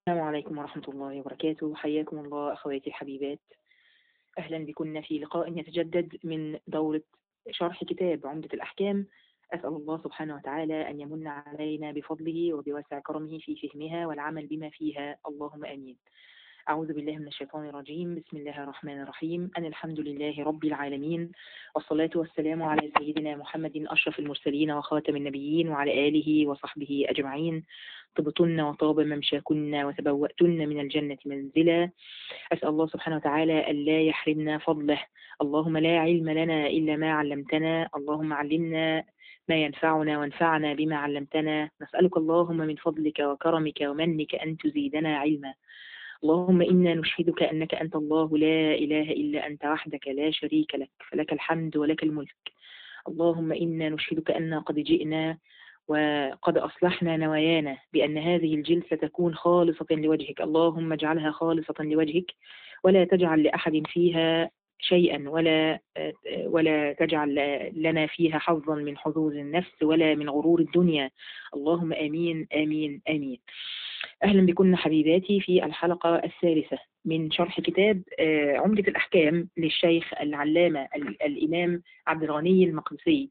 السلام عليكم ورحمة الله وبركاته حياكم الله أخواتي الحبيبات أهلا بكم في لقاء يتجدد من دورة شرح كتاب عمدة الأحكام أسأل الله سبحانه وتعالى أن يمن علينا بفضله وبوسع كرمه في فهمها والعمل بما فيها اللهم آمين أعوذ بالله من الشيطان الرجيم بسم الله الرحمن الرحيم أن الحمد لله رب العالمين والصلاة والسلام على سيدنا محمد أشرف المرسلين وخاتم النبيين وعلى آله وصحبه أجمعين طبتن وطاب ممشاكن وتبوأتن من الجنة منزلا أسأل الله سبحانه وتعالى ألا يحرمنا فضله اللهم لا علم لنا إلا ما علمتنا اللهم علمنا ما ينفعنا وانفعنا بما علمتنا نسألك اللهم من فضلك وكرمك ومنك أن تزيدنا علما اللهم إنا نشهدك أنك أنت الله لا إله إلا أنت وحدك لا شريك لك فلك الحمد ولك الملك اللهم إنا نشهدك أن قد جئنا وقد أصلحنا نوايانا بأن هذه الجلسة تكون خالصة لوجهك اللهم اجعلها خالصة لوجهك ولا تجعل لأحد فيها شيئا ولا ولا تجعل لنا فيها حظا من حظوظ النفس ولا من غرور الدنيا اللهم آمين آمين آمين أهلا بكم حبيباتي في الحلقة الثالثة من شرح كتاب عمدة الأحكام للشيخ العلامة الإمام عبد الغني المقدسي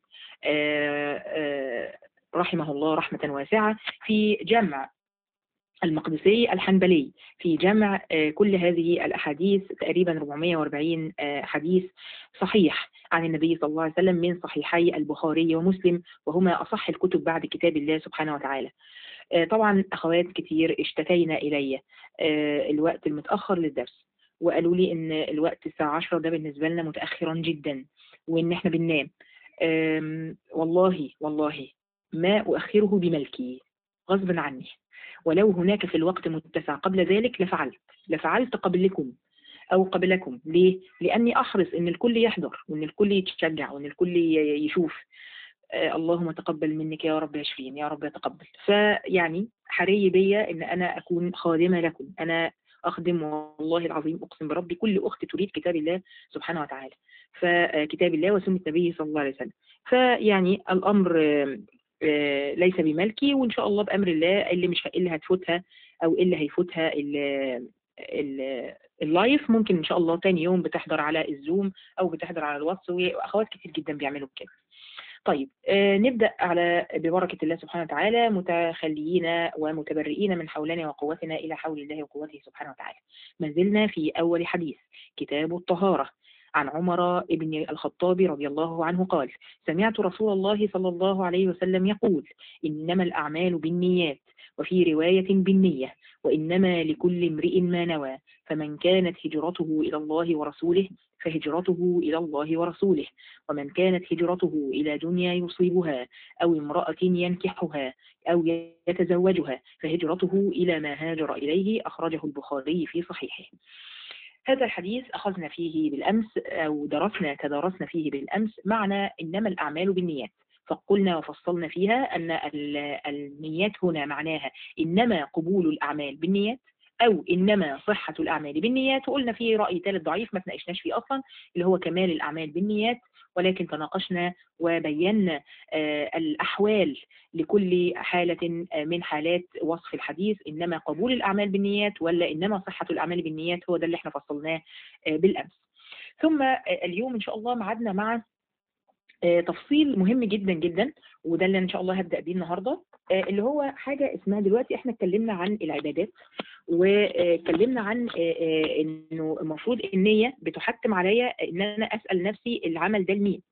رحمه الله رحمة واسعة في جمع المقدسي الحنبلي في جمع كل هذه الأحاديث تقريبا 440 حديث صحيح عن النبي صلى الله عليه وسلم من صحيحي البخاري ومسلم وهما أصح الكتب بعد كتاب الله سبحانه وتعالى طبعا أخوات كتير اشتكينا إلي الوقت المتأخر للدرس وقالوا لي إن الوقت الساعة 10 ده بالنسبة لنا متأخرا جدا وإن إحنا بننام والله والله ما أؤخره بملكي غصبا عني ولو هناك في الوقت متسع قبل ذلك لفعلت لفعلت قبلكم أو قبلكم ليه؟ لأني أحرص إن الكل يحضر وإن الكل يتشجع وإن الكل يشوف آه اللهم تقبل منك يا رب يشفين يا رب يتقبل فيعني حري بيا إن أنا أكون خادمة لكم أنا أخدم والله العظيم أقسم بربي كل أخت تريد كتاب الله سبحانه وتعالى فكتاب الله وسنة النبي صلى الله عليه وسلم فيعني الأمر ليس بملكي وان شاء الله بامر الله اللي مش اللي هتفوتها او اللي هيفوتها اللايف ممكن ان شاء الله تاني يوم بتحضر على الزوم او بتحضر على الواتس واخوات كتير جدا بيعملوا كده طيب آه نبدا على ببركه الله سبحانه وتعالى متخليين ومتبرئين من حولنا وقوتنا الى حول الله وقوته سبحانه وتعالى ما زلنا في اول حديث كتاب الطهاره عن عمر بن الخطاب رضي الله عنه قال سمعت رسول الله صلى الله عليه وسلم يقول إنما الأعمال بالنيات وفي رواية بالنية وإنما لكل امرئ ما نوى فمن كانت هجرته إلى الله ورسوله فهجرته إلى الله ورسوله ومن كانت هجرته إلى دنيا يصيبها أو امرأة ينكحها أو يتزوجها فهجرته إلى ما هاجر إليه أخرجه البخاري في صحيحه هذا الحديث أخذنا فيه بالأمس أو درسنا تدارسنا فيه بالأمس معنى إنما الأعمال بالنيات فقلنا وفصلنا فيها أن النيات هنا معناها إنما قبول الأعمال بالنيات أو إنما صحة الأعمال بالنيات وقلنا فيه رأي ثالث ضعيف ما تناقشناش فيه أصلا اللي هو كمال الأعمال بالنيات ولكن تناقشنا وبينا آه الأحوال لكل حالة من حالات وصف الحديث إنما قبول الأعمال بالنيات ولا إنما صحة الأعمال بالنيات هو ده اللي احنا فصلناه آه بالأمس ثم آه اليوم إن شاء الله معدنا مع تفصيل مهم جدا جدا وده اللي ان شاء الله هبدا بيه النهارده اللي هو حاجه اسمها دلوقتي احنا اتكلمنا عن العبادات واتكلمنا عن انه المفروض النيه بتحتم عليا ان انا اسال نفسي العمل ده لمين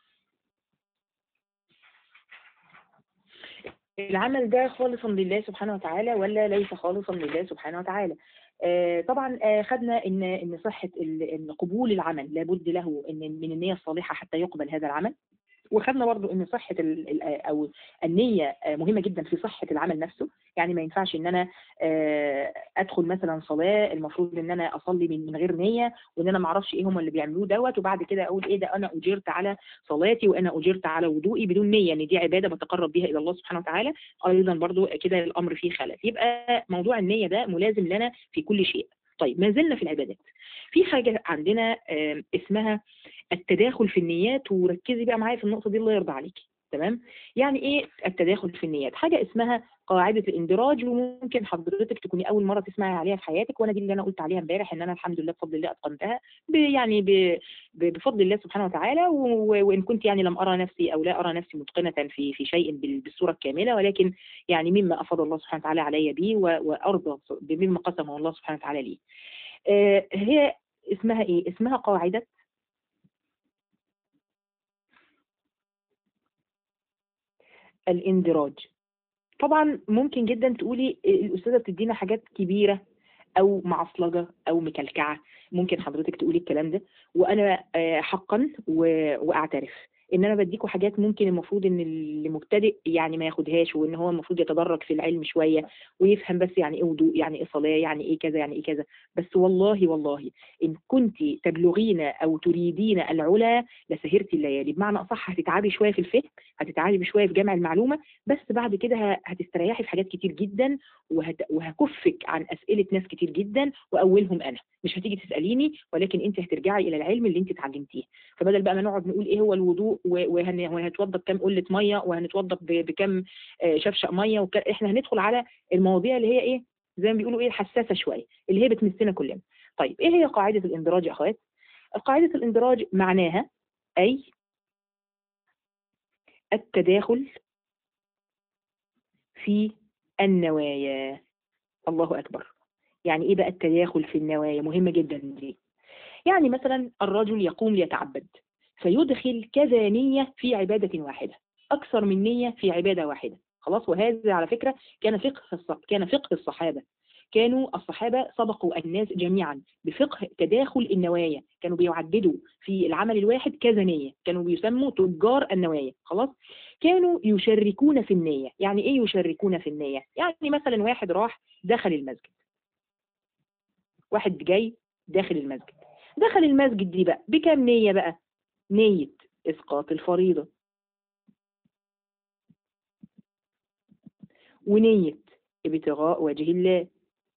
العمل ده خالصا لله سبحانه وتعالى ولا ليس خالصا لله سبحانه وتعالى آه طبعا آه خدنا ان ان صحه ان قبول العمل لابد له ان من النيه الصالحه حتى يقبل هذا العمل وخدنا برضو ان صحه ال او النيه مهمه جدا في صحه العمل نفسه يعني ما ينفعش ان انا ادخل مثلا صلاه المفروض ان انا اصلي من من غير نيه وان انا ما اعرفش ايه هم اللي بيعملوه دوت وبعد كده اقول ايه ده انا اجرت على صلاتي وانا اجرت على وضوئي بدون نيه ان دي عباده بتقرب بها الى الله سبحانه وتعالى ايضا برضو كده الامر فيه خلل يبقى موضوع النيه ده ملازم لنا في كل شيء طيب ما زلنا في العبادات في حاجه عندنا اسمها التداخل في النيات وركزي بقى معايا في النقطه دي الله يرضى عليكي تمام يعني ايه التداخل في النيات حاجه اسمها قاعده الاندراج وممكن حضرتك تكوني اول مره تسمعي عليها في حياتك وانا دي اللي انا قلت عليها امبارح ان انا الحمد لله بفضل الله اتقنتها ب- يعني ب- ب- بفضل الله سبحانه وتعالى و- وان كنت يعني لم ارى نفسي او لا ارى نفسي متقنه في في شيء بال- بالصوره الكامله ولكن يعني مما افضل الله سبحانه وتعالى علي به و- وارضى بمما قسمه الله سبحانه وتعالى لي آه، هي اسمها ايه اسمها قاعده الاندراج طبعا ممكن جدا تقولي الاستاذه بتدينا حاجات كبيره او معصلجه او مكلكعه ممكن حضرتك تقولي الكلام ده وانا آه، حقا و- واعترف ان انا بديكوا حاجات ممكن المفروض ان اللي مبتدئ يعني ما ياخدهاش وان هو المفروض يتدرج في العلم شويه ويفهم بس يعني ايه وضوء يعني ايه صلاه يعني ايه كذا يعني ايه كذا بس والله والله ان كنت تبلغين او تريدين العلا لسهرت الليالي بمعنى اصح هتتعبي شويه في الفهم هتتعبي شويه في جمع المعلومه بس بعد كده ه- هتستريحي في حاجات كتير جدا وهت... وهكفك عن اسئله ناس كتير جدا واولهم انا مش هتيجي تساليني ولكن انت هترجعي الى العلم اللي انت اتعلمتيه فبدل بقى ما نقعد نقول ايه هو الوضوء و- وهن... وهنتوضى بكام قله ميه وهنتوضى ب... بكام آه، شفشق ميه وك... احنا هندخل على المواضيع اللي هي ايه زي ما بيقولوا ايه الحساسه شويه اللي هي بتمسنا كلنا طيب ايه هي قاعده الاندراج يا اخوات قاعده الاندراج معناها اي التداخل في النوايا الله أكبر يعني إيه بقى التداخل في النوايا مهمة جدا دي يعني مثلا الرجل يقوم ليتعبد فيدخل كذا نية في عبادة واحدة أكثر من نية في عبادة واحدة خلاص وهذا على فكرة كان فقه الص- كان فقه الصحابة كانوا الصحابة سبقوا الناس جميعا بفقه تداخل النوايا كانوا بيعددوا في العمل الواحد كذا نية كانوا بيسموا تجار النوايا خلاص كانوا يشركون في النية يعني ايه يشركون في النية يعني مثلا واحد راح دخل المسجد واحد جاي داخل المسجد دخل المسجد دي بقى بكام نية بقى نية إسقاط الفريضة ونية ابتغاء وجه الله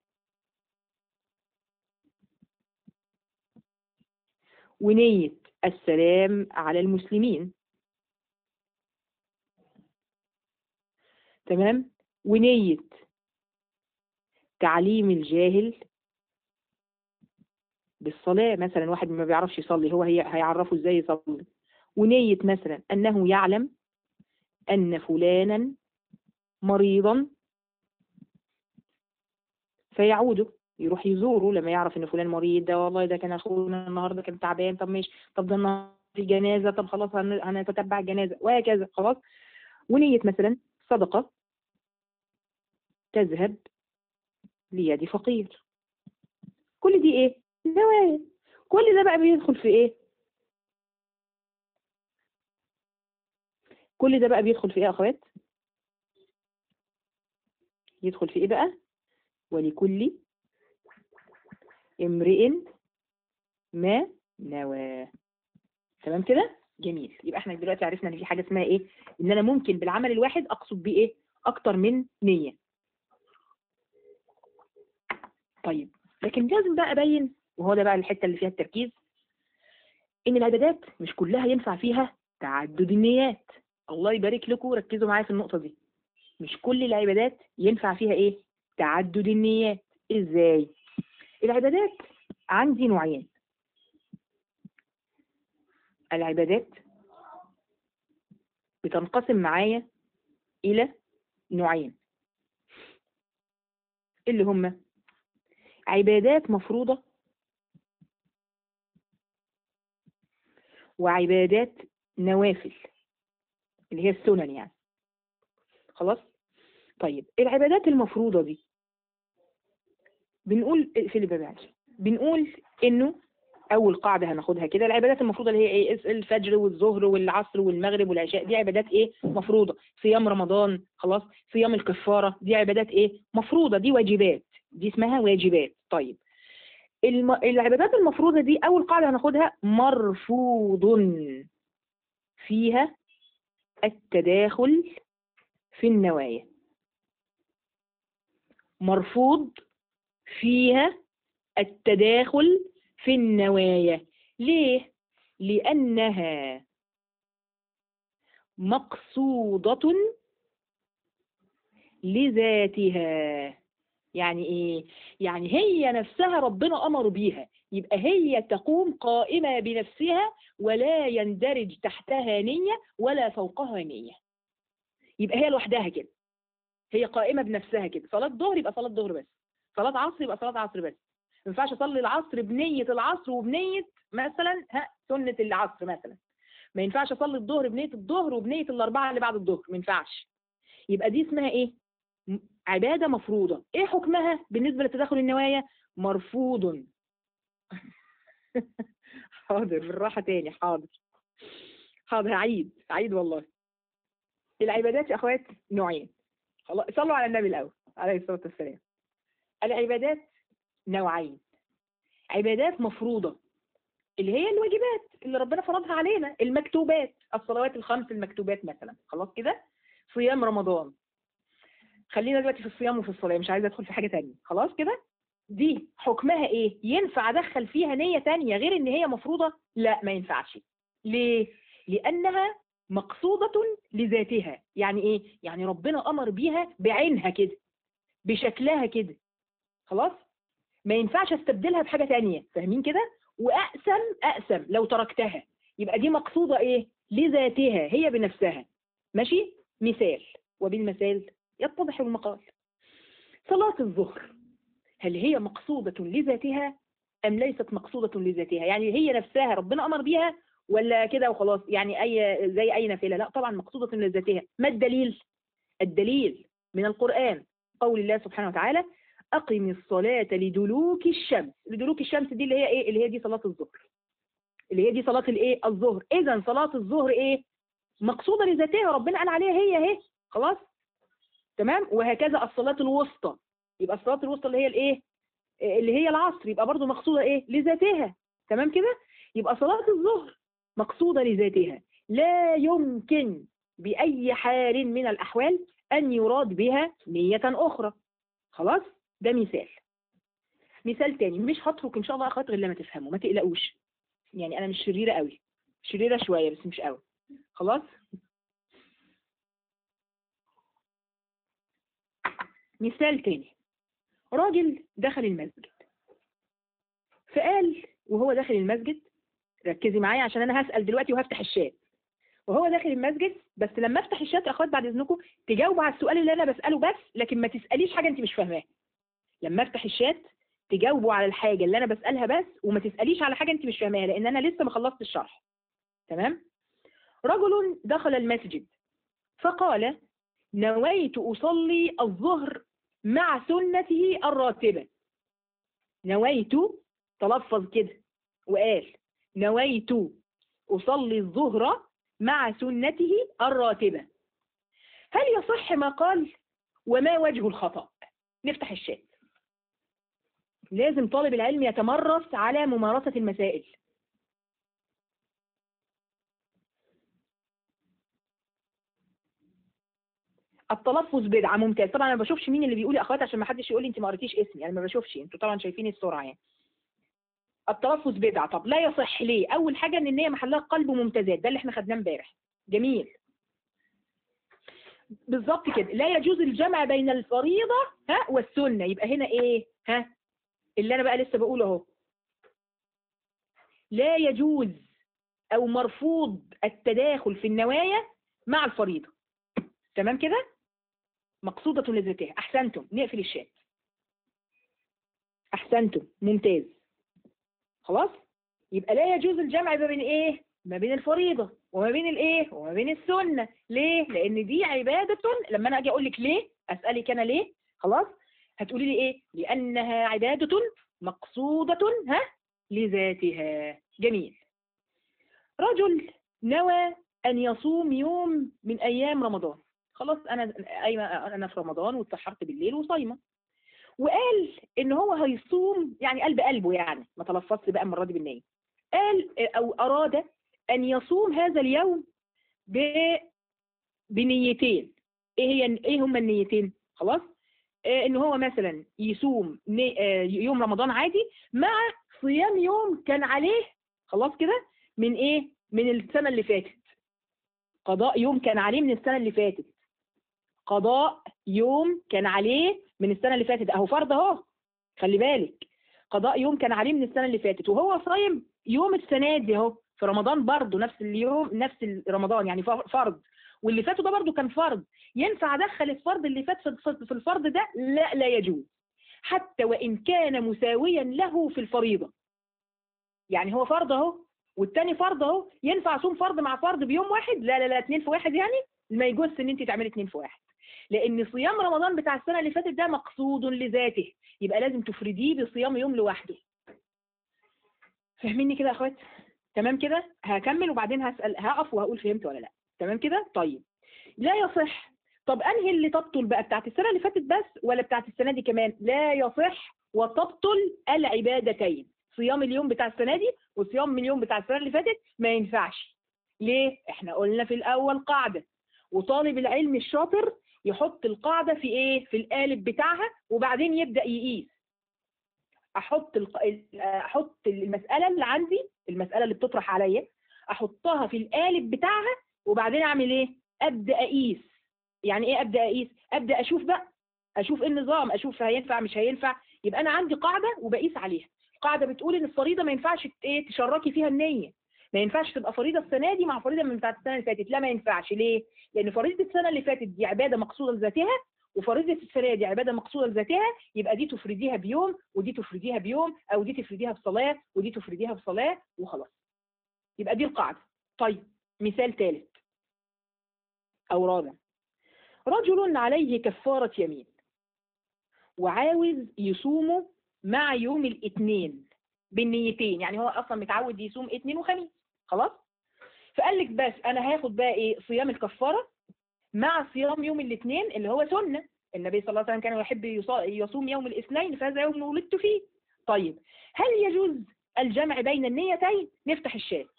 ونية السلام على المسلمين تمام ونية تعليم الجاهل بالصلاة مثلا واحد ما بيعرفش يصلي هو هي هيعرفه ازاي يصلي ونية مثلا أنه يعلم أن فلانا مريضا فيعوده يروح يزوره لما يعرف ان فلان مريض ده والله ده كان اخونا النهارده كان تعبان طب ماشي طب ده النهارده في جنازه طب خلاص هن- هنتتبع الجنازه وهكذا خلاص ونية مثلا صدقه تذهب ليد فقير كل دي ايه نوايا كل ده بقى بيدخل في ايه كل ده بقى بيدخل في ايه يا اخوات يدخل في ايه بقى ولكل امرئ ما نوى تمام كده جميل يبقى احنا دلوقتي عرفنا ان في حاجه اسمها ايه ان انا ممكن بالعمل الواحد اقصد بيه ايه اكتر من نيه طيب لكن لازم بقى ابين وهو ده بقى الحته اللي فيها التركيز ان العبادات مش كلها ينفع فيها تعدد النيات الله يبارك لكم ركزوا معايا في النقطه دي مش كل العبادات ينفع فيها ايه تعدد النيات ازاي العبادات عندي نوعين العبادات بتنقسم معايا الى نوعين اللي هم عبادات مفروضة وعبادات نوافل اللي هي السنن يعني خلاص طيب العبادات المفروضة دي بنقول في الباب بنقول انه اول قاعدة هناخدها كده العبادات المفروضة اللي هي ايه الفجر والظهر والعصر والمغرب والعشاء دي عبادات ايه مفروضة صيام رمضان خلاص صيام الكفارة دي عبادات ايه مفروضة دي واجبات دي اسمها واجبات طيب الم... العبادات المفروضة دي اول قاعدة هناخدها مرفوض فيها التداخل في النوايا مرفوض فيها التداخل في النوايا ليه؟ لأنها مقصودة لذاتها يعني ايه يعني هي نفسها ربنا امر بيها يبقى هي تقوم قائمة بنفسها ولا يندرج تحتها نية ولا فوقها نية يبقى هي لوحدها كده هي قائمة بنفسها كده صلاة ظهر يبقى صلاة ظهر بس صلاة عصر يبقى صلاة عصر بس ما ينفعش اصلي العصر بنية العصر وبنية مثلا ها سنة العصر مثلا ما ينفعش اصلي الظهر بنية الظهر وبنية الاربعة اللي بعد الظهر ما ينفعش يبقى دي اسمها ايه م- عبادة مفروضة ايه حكمها بالنسبة لتداخل النوايا مرفوض حاضر بالراحة تاني حاضر حاضر هعيد هعيد والله العبادات يا اخوات نوعين خلاص صلوا على النبي الاول عليه الصلاة والسلام العبادات نوعين عبادات مفروضة اللي هي الواجبات اللي ربنا فرضها علينا المكتوبات الصلوات الخمس المكتوبات مثلا خلاص كده صيام رمضان خلينا دلوقتي في الصيام وفي الصلاة مش عايزة ادخل في حاجة تانية خلاص كده دي حكمها ايه ينفع ادخل فيها نية تانية غير ان هي مفروضة لا ما ينفعش ليه لانها مقصودة لذاتها يعني ايه يعني ربنا امر بيها بعينها كده بشكلها كده خلاص ما ينفعش استبدلها بحاجة تانية فاهمين كده واقسم اقسم لو تركتها يبقى دي مقصودة ايه لذاتها هي بنفسها ماشي مثال وبالمثال يتضح المقال صلاة الظهر هل هي مقصودة لذاتها أم ليست مقصودة لذاتها يعني هي نفسها ربنا أمر بيها ولا كده وخلاص يعني أي زي أي نافلة لا طبعا مقصودة لذاتها ما الدليل الدليل من القرآن قول الله سبحانه وتعالى أقم الصلاة لدلوك الشمس لدلوك الشمس دي اللي هي إيه اللي هي دي صلاة الظهر اللي هي دي صلاة الإيه الظهر إذا صلاة الظهر إيه مقصودة لذاتها ربنا قال عليها هي اهي خلاص تمام وهكذا الصلاة الوسطى يبقى الصلاة الوسطى اللي هي الايه اللي هي العصر يبقى برضو مقصودة ايه لذاتها تمام كده يبقى صلاة الظهر مقصودة لذاتها لا يمكن بأي حال من الأحوال أن يراد بها نية أخرى خلاص ده مثال مثال تاني مش هترك إن شاء الله أخوات غير لما تفهموا ما تقلقوش يعني أنا مش شريرة قوي شريرة شوية بس مش قوي خلاص مثال تاني راجل دخل المسجد فقال وهو داخل المسجد ركزي معايا عشان انا هسأل دلوقتي وهفتح الشات وهو داخل المسجد بس لما افتح الشات يا اخوات بعد اذنكم تجاوبوا على السؤال اللي انا بسأله بس لكن ما تسأليش حاجة انت مش فاهماها لما افتح الشات تجاوبوا على الحاجة اللي انا بسألها بس وما تسأليش على حاجة انت مش فاهماها لان انا لسه ما خلصت الشرح تمام رجل دخل المسجد فقال نويت أصلي الظهر مع سنته الراتبة نويت تلفظ كده وقال نويت أصلي الظهر مع سنته الراتبة هل يصح ما قال وما وجه الخطأ نفتح الشات لازم طالب العلم يتمرس على ممارسة المسائل التلفظ بدعة ممتاز طبعا انا ما بشوفش مين اللي بيقول يا اخوات عشان ما حدش يقول لي انت ما قريتيش اسمي انا ما بشوفش انتوا طبعا شايفين السرعه يعني التلفظ بدعة طب لا يصح ليه اول حاجة ان النية محلها قلب ممتزات ده اللي احنا خدناه امبارح جميل بالظبط كده لا يجوز الجمع بين الفريضة ها والسنة يبقى هنا ايه ها اللي انا بقى لسه بقوله اهو لا يجوز او مرفوض التداخل في النوايا مع الفريضة تمام كده مقصودة لذاتها احسنتم نقفل الشات احسنتم ممتاز خلاص يبقى لا يجوز الجمع ما بين ايه ما بين الفريضة وما بين الايه وما بين السنة ليه لان دي عبادة لما انا اجي اقول لك ليه اسألك انا ليه خلاص هتقولي لي ايه لانها عبادة مقصودة ها لذاتها جميل رجل نوى ان يصوم يوم من ايام رمضان خلاص انا ايوه انا في رمضان واتسحرت بالليل وصايمه وقال ان هو هيصوم يعني قلب قلبه يعني ما تلفظش بقى المره دي بالنيه قال او اراد ان يصوم هذا اليوم ب بنيتين ايه هي ايه هما النيتين خلاص آه ان هو مثلا يصوم آه يوم رمضان عادي مع صيام يوم كان عليه خلاص كده من ايه من السنه اللي فاتت قضاء يوم كان عليه من السنة اللي فاتت قضاء يوم كان عليه من السنة اللي فاتت اهو فرض اهو خلي بالك قضاء يوم كان عليه من السنة اللي فاتت وهو صايم يوم السنة دي اهو في رمضان برضه نفس اليوم نفس رمضان يعني فرض واللي فاتوا ده برضه كان فرض ينفع ادخل الفرض اللي فات في الفرض ده لا لا يجوز حتى وان كان مساويا له في الفريضة يعني هو فرض اهو والتاني فرض اهو ينفع اصوم فرض مع فرض بيوم واحد لا لا لا اتنين في واحد يعني ما يجوز ان انت تعملي اتنين في واحد لان صيام رمضان بتاع السنة اللي فاتت ده مقصود لذاته يبقى لازم تفرديه بصيام يوم لوحده فاهميني كده يا اخوات تمام كده هكمل وبعدين هسأل هقف وهقول فهمت ولا لا تمام كده طيب لا يصح طب انهي اللي تبطل بقى بتاعت السنة اللي فاتت بس ولا بتاعت السنة دي كمان لا يصح وتبطل العبادتين صيام اليوم بتاع السنة دي وصيام من اليوم بتاع السنة اللي فاتت ما ينفعش ليه احنا قلنا في الاول قاعدة وطالب العلم الشاطر يحط القاعدة في ايه في القالب بتاعها وبعدين يبدأ يقيس احط احط المسألة اللي عندي المسألة اللي بتطرح عليا احطها في القالب بتاعها وبعدين اعمل ايه ابدا اقيس يعني ايه ابدا اقيس ابدا اشوف بقى اشوف ايه النظام اشوف هينفع مش هينفع يبقى انا عندي قاعده وبقيس عليها القاعده بتقول ان الفريضه ما ينفعش ايه تشركي فيها النيه ما ينفعش تبقى فريضه السنه دي مع فريضه من بتاعت السنه اللي فاتت لا ما ينفعش ليه لان فريضه السنه اللي فاتت دي عباده مقصوده لذاتها وفريضه السنه دي عباده مقصوده لذاتها يبقى دي تفرديها بيوم ودي تفرديها بيوم او دي تفرديها بصلاه ودي تفرديها بصلاه وخلاص يبقى دي القاعده طيب مثال ثالث او رابع رجل عليه كفاره يمين وعاوز يصومه مع يوم الاثنين بالنيتين يعني هو اصلا متعود يصوم اثنين وخميس خلاص فقال لك بس انا هاخد بقى ايه صيام الكفاره مع صيام يوم الاثنين اللي هو سنه النبي صلى الله عليه وسلم كان يحب يصوم يوم الاثنين فهذا يوم ولدت فيه طيب هل يجوز الجمع بين النيتين نفتح الشات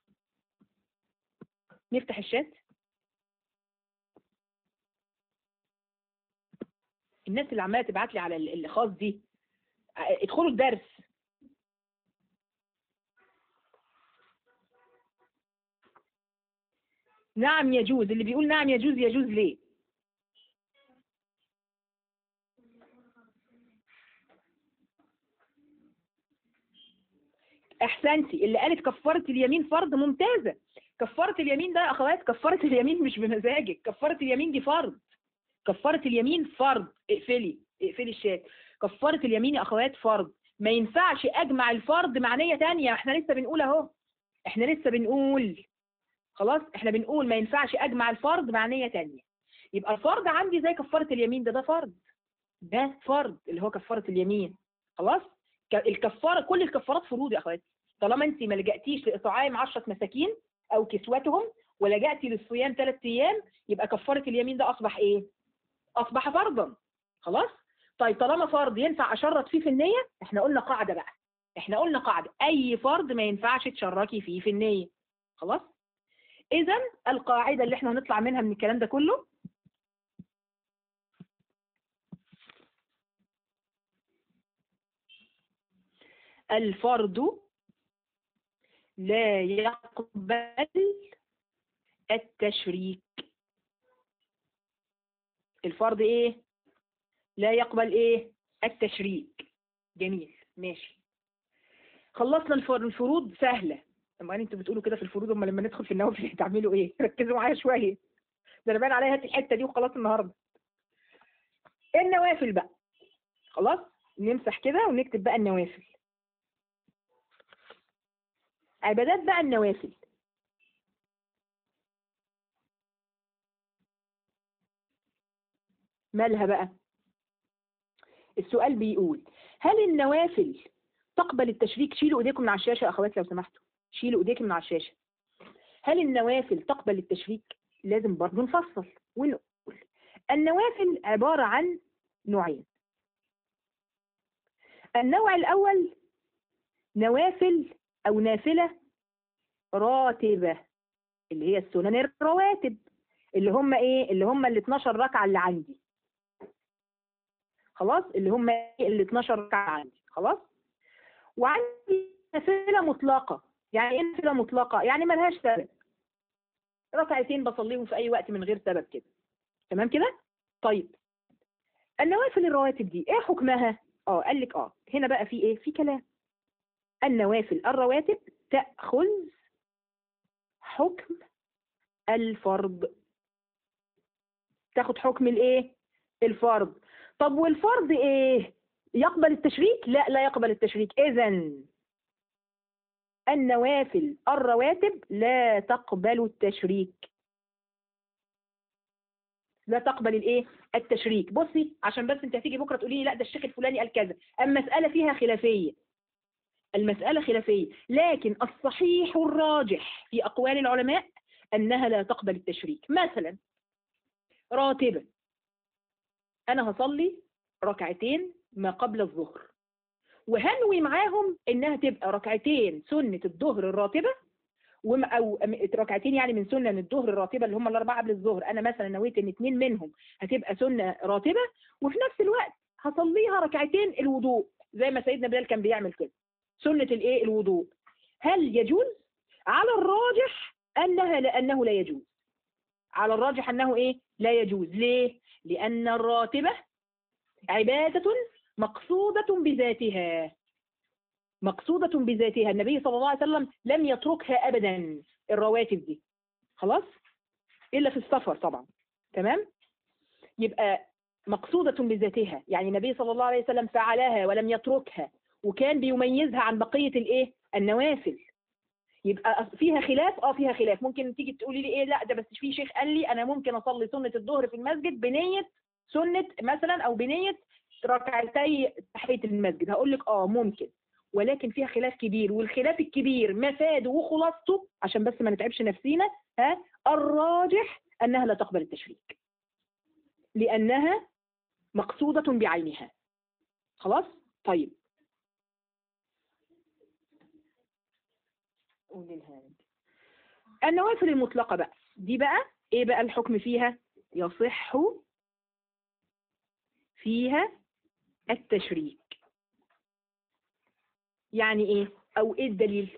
نفتح الشات الناس اللي عماله تبعت لي على الخاص دي ادخلوا الدرس نعم يجوز اللي بيقول نعم يجوز يجوز ليه احسنتي اللي قالت كفاره اليمين فرض ممتازه كفاره اليمين ده يا اخوات كفاره اليمين مش بمزاجك كفاره اليمين دي فرض كفاره اليمين فرض اقفلي اقفلي الشات كفاره اليمين يا اخوات فرض ما ينفعش اجمع الفرض مع نيه ثانيه احنا لسه بنقول اهو احنا لسه بنقول خلاص احنا بنقول ما ينفعش اجمع الفرض مع نيه ثانيه يبقى الفرض عندي زي كفاره اليمين ده ده فرض ده فرض اللي هو كفاره اليمين خلاص الكفاره كل الكفارات فروض يا اخواتي طالما انت ما لجأتيش لاطعام 10 مساكين او كسوتهم ولجأتي للصيام ثلاث ايام يبقى كفاره اليمين ده اصبح ايه اصبح فرضا خلاص طيب طالما فرض ينفع اشرط فيه في النيه احنا قلنا قاعده بقى احنا قلنا قاعده اي فرض ما ينفعش تشركي فيه في النيه خلاص اذا القاعده اللي احنا هنطلع منها من الكلام ده كله الفرض لا يقبل التشريك الفرض ايه لا يقبل ايه التشريك جميل ماشي خلصنا الفروض سهلة اما انتوا بتقولوا كده في الفروض اما لما ندخل في النوافل هتعملوا ايه ركزوا معايا شوية ده انا باين عليا هات الحتة دي وخلاص النهاردة النوافل بقى خلاص نمسح كده ونكتب بقى النوافل عبادات بقى النوافل مالها بقى السؤال بيقول هل النوافل تقبل التشريك شيلوا ايديكم من على الشاشة يا اخوات لو سمحتوا شيلوا ايديكم من على الشاشة هل النوافل تقبل التشريك لازم برضه نفصل ونقول النوافل عبارة عن نوعين النوع الأول نوافل أو نافلة راتبة اللي هي السنن الرواتب اللي هم ايه اللي هم ال 12 ركعة اللي عندي خلاص اللي هم ال 12 ركعة عندي خلاص وعندي نافلة مطلقة يعني ايه نافلة مطلقة يعني ملهاش سبب ركعتين بصليهم في اي وقت من غير سبب كده تمام كده طيب النوافل الرواتب دي ايه حكمها اه قال لك اه هنا بقى في ايه في كلام النوافل الرواتب تاخذ حكم الفرض تاخد حكم الايه الفرض طب والفرض ايه يقبل التشريك لا لا يقبل التشريك اذا النوافل الرواتب لا تقبل التشريك لا تقبل الايه التشريك بصي عشان بس انت هتيجي بكره تقولي لي لا ده الشيخ الفلاني قال كذا اما مساله فيها خلافيه المساله خلافيه لكن الصحيح الراجح في اقوال العلماء انها لا تقبل التشريك مثلا راتبه انا هصلي ركعتين ما قبل الظهر وهنوي معاهم انها تبقى ركعتين سنة الظهر الراتبة وم او ركعتين يعني من سنة من الظهر الراتبة اللي هم الاربعة قبل الظهر انا مثلا نويت ان اتنين منهم هتبقى سنة راتبة وفي نفس الوقت هصليها ركعتين الوضوء زي ما سيدنا بلال كان بيعمل كده سنة الايه الوضوء هل يجوز على الراجح انها لانه لا يجوز على الراجح انه ايه لا يجوز ليه لان الراتبة عبادة مقصودة بذاتها مقصودة بذاتها النبي صلى الله عليه وسلم لم يتركها أبدا الرواتب دي خلاص إلا في السفر طبعا تمام يبقى مقصودة بذاتها يعني النبي صلى الله عليه وسلم فعلها ولم يتركها وكان بيميزها عن بقية الايه النوافل يبقى فيها خلاف اه فيها خلاف ممكن تيجي تقولي لي ايه لا ده بس في شيخ قال لي انا ممكن اصلي سنة الظهر في المسجد بنية سنة مثلا او بنية ركعتي تحية المسجد هقول لك اه ممكن ولكن فيها خلاف كبير والخلاف الكبير مفاده وخلاصته عشان بس ما نتعبش نفسينا ها الراجح انها لا تقبل التشريك لانها مقصودة بعينها خلاص طيب النوافل المطلقة بقى دي بقى ايه بقى الحكم فيها يصح فيها التشريك يعني ايه او ايه الدليل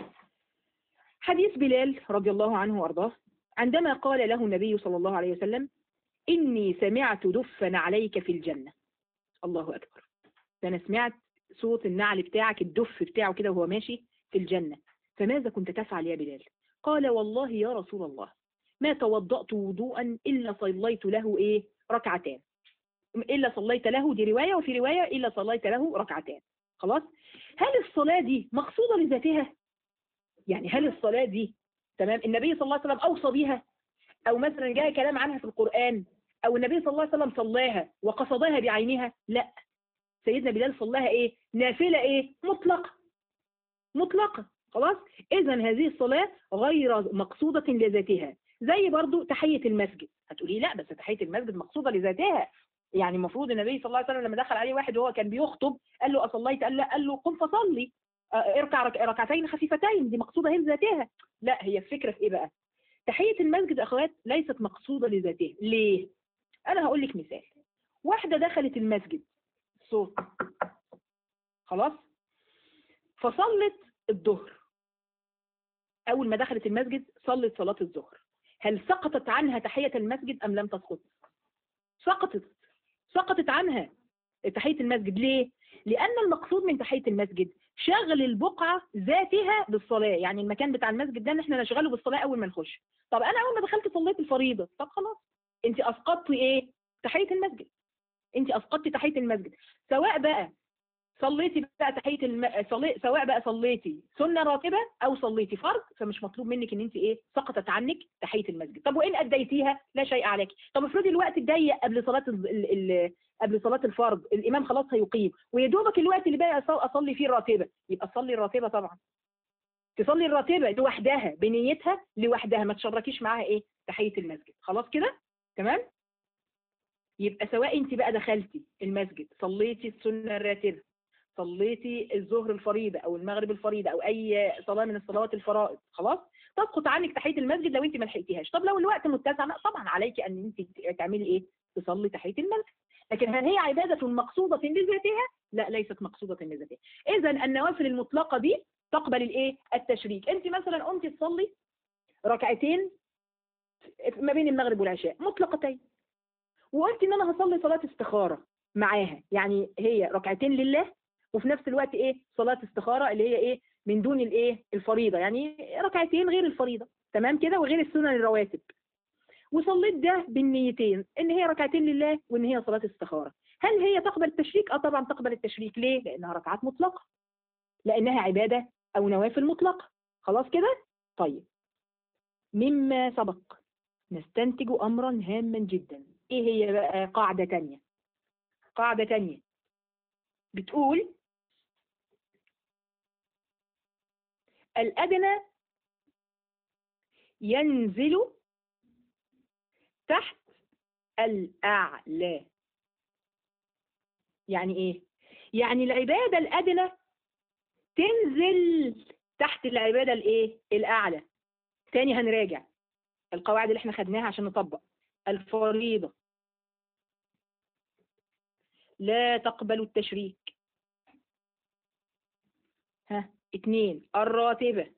حديث بلال رضي الله عنه وارضاه عندما قال له النبي صلى الله عليه وسلم اني سمعت دفا عليك في الجنة الله اكبر ده انا سمعت صوت النعل بتاعك الدف بتاعه كده وهو ماشي في الجنة فماذا كنت تفعل يا بلال قال والله يا رسول الله ما توضأت وضوءا إلا صليت له إيه ركعتان إلا صليت له دي رواية وفي رواية إلا صليت له ركعتان خلاص هل الصلاة دي مقصودة لذاتها يعني هل الصلاة دي تمام النبي صلى الله عليه وسلم أوصى بها أو مثلا جاء كلام عنها في القرآن أو النبي صلى الله عليه وسلم صلاها وقصدها بعينها لا سيدنا بلال صلاها إيه نافلة إيه مطلقة مطلقة خلاص إذا هذه الصلاة غير مقصودة لذاتها زي برضو تحية المسجد هتقولي لا بس تحية المسجد مقصودة لذاتها يعني المفروض النبي صلى الله عليه وسلم لما دخل عليه واحد وهو كان بيخطب قال له أصليت قال لا قال له قم فصلي اركع رك... ركعتين خفيفتين دي مقصودة هي لذاتها لا هي الفكرة في ايه بقى تحية المسجد اخوات ليست مقصودة لذاتها ليه انا هقول لك مثال واحدة دخلت المسجد صوت خلاص فصلت الظهر اول ما دخلت المسجد صلت صلاة الظهر هل سقطت عنها تحية المسجد ام لم تسقط سقطت سقطت عنها تحية المسجد ليه لأن المقصود من تحية المسجد شغل البقعة ذاتها بالصلاة يعني المكان بتاع المسجد ده احنا نشغله بالصلاة أول ما نخش طب أنا أول ما دخلت صليت الفريضة طب خلاص أنت أسقطتي إيه تحية المسجد أنت أسقطتي تحية المسجد سواء بقى صليتي بقى تحية الم... صلي... سواء بقى صليتي سنة راتبة أو صليتي فرض فمش مطلوب منك إن أنت إيه سقطت عنك تحية المسجد طب وإن أديتيها لا شيء عليك طب افرضي الوقت الضيق قبل صلاة ال... ال... قبل صلاة الفرض الإمام خلاص هيقيم ويدوبك الوقت اللي باقي أصلي فيه الراتبة يبقى تصلي الراتبة طبعا تصلي الراتبة لوحدها بنيتها لوحدها ما تشركيش معاها إيه تحية المسجد خلاص كده تمام يبقى سواء انت بقى دخلتي المسجد صليتي السنة الراتبة صليتي الظهر الفريضة او المغرب الفريضة او اي صلاة من الصلوات الفرائض خلاص تسقط عنك تحية المسجد لو انت ما لحقتيهاش طب لو الوقت متسع لا طبعا عليك ان انت تعملي ايه تصلي تحية المسجد لكن هل هي عبادة مقصودة لذاتها لا ليست مقصودة لذاتها اذا النوافل المطلقة دي تقبل الايه التشريك انت مثلا قمتي تصلي ركعتين ما بين المغرب والعشاء مطلقتين وقلت ان انا هصلي صلاه استخاره معاها يعني هي ركعتين لله وفي نفس الوقت ايه صلاه استخاره اللي هي ايه من دون الايه الفريضه يعني ركعتين غير الفريضه تمام كده وغير السنن الرواتب وصليت ده بالنيتين ان هي ركعتين لله وان هي صلاه استخاره هل هي تقبل التشريك اه طبعا تقبل التشريك ليه لانها ركعات مطلقه لانها عباده او نوافل مطلقه خلاص كده طيب مما سبق نستنتج امرا هاما جدا ايه هي بقى قاعده تانية قاعده تانية بتقول الادنى ينزل تحت الأعلى يعني إيه؟ يعني العبادة الأدنى تنزل تحت العبادة الإيه؟ الأعلى تاني هنراجع القواعد اللي احنا خدناها عشان نطبق الفريضة لا تقبل التشريك ها اتنين الراتبة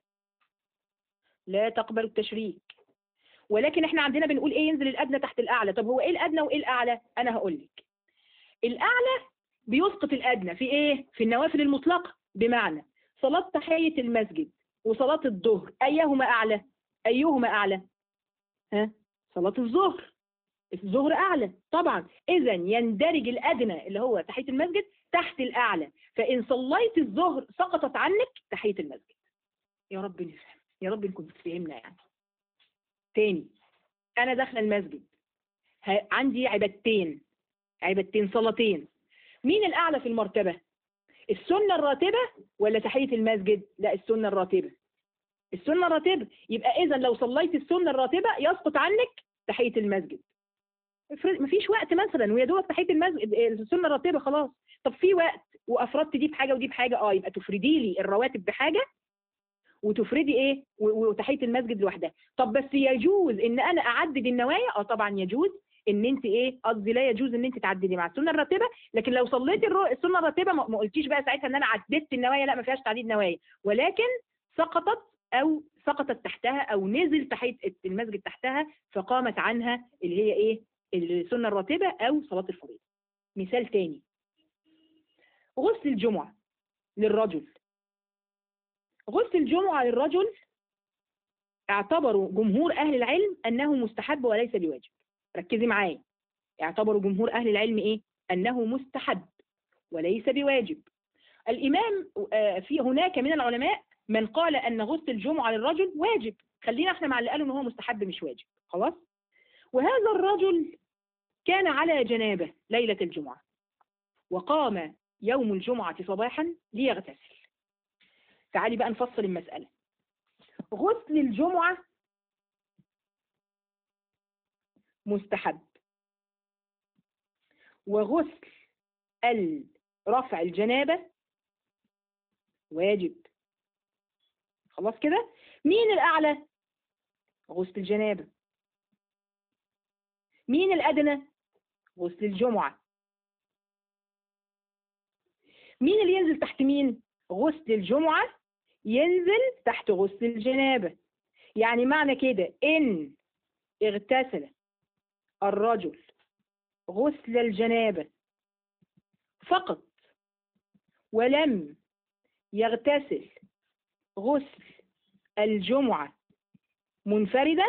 لا تقبل التشريك ولكن احنا عندنا بنقول ايه ينزل الادنى تحت الاعلى طب هو ايه الادنى وايه الاعلى انا هقول لك الاعلى بيسقط الادنى في ايه في النوافل المطلقه بمعنى صلاه تحيه المسجد وصلاه الظهر ايهما اعلى ايهما اعلى ها صلاه الظهر الظهر اعلى طبعا اذا يندرج الادنى اللي هو تحيه المسجد تحت الاعلى فان صليت الظهر سقطت عنك تحيه المسجد يا رب نفهم يا رب نكون فهمنا يعني تاني انا داخله المسجد عندي عبادتين عبادتين صلاتين مين الاعلى في المرتبه السنه الراتبه ولا تحيه المسجد لا السنه الراتبه السنه الراتبه يبقى اذا لو صليت السنه الراتبه يسقط عنك تحيه المسجد مفيش وقت مثلا ويا دوبك تحيه المسجد السنه الراتبه خلاص طب في وقت وافردت دي بحاجه ودي بحاجه اه يبقى تفردي لي الرواتب بحاجه وتفردي ايه وتحيه المسجد لوحدها طب بس يجوز ان انا اعدد النوايا اه طبعا يجوز ان انت ايه قصدي لا يجوز ان انت تعددي مع السنه الراتبه لكن لو صليتي السنه الراتبه ما قلتيش بقى ساعتها ان انا عددت النوايا لا ما فيهاش تعديد نوايا ولكن سقطت او سقطت تحتها او نزل تحت المسجد تحتها فقامت عنها اللي هي ايه السنه الراتبه او صلاه الفريضه مثال تاني غسل الجمعه للرجل غسل الجمعة للرجل اعتبروا جمهور أهل العلم أنه مستحب وليس بواجب ركزي معايا اعتبروا جمهور أهل العلم إيه؟ أنه مستحب وليس بواجب الإمام في هناك من العلماء من قال أن غسل الجمعة للرجل واجب خلينا احنا مع اللي قالوا أنه هو مستحب مش واجب خلاص وهذا الرجل كان على جنابه ليلة الجمعة وقام يوم الجمعة صباحا ليغتسل تعالي بقى نفصل المسألة غسل الجمعة مستحب وغسل رفع الجنابة واجب خلاص كده مين الأعلى غسل الجنابة مين الأدنى غسل الجمعة مين اللي ينزل تحت مين غسل الجمعة ينزل تحت غسل الجنابة يعني معنى كده إن اغتسل الرجل غسل الجنابة فقط ولم يغتسل غسل الجمعة منفردا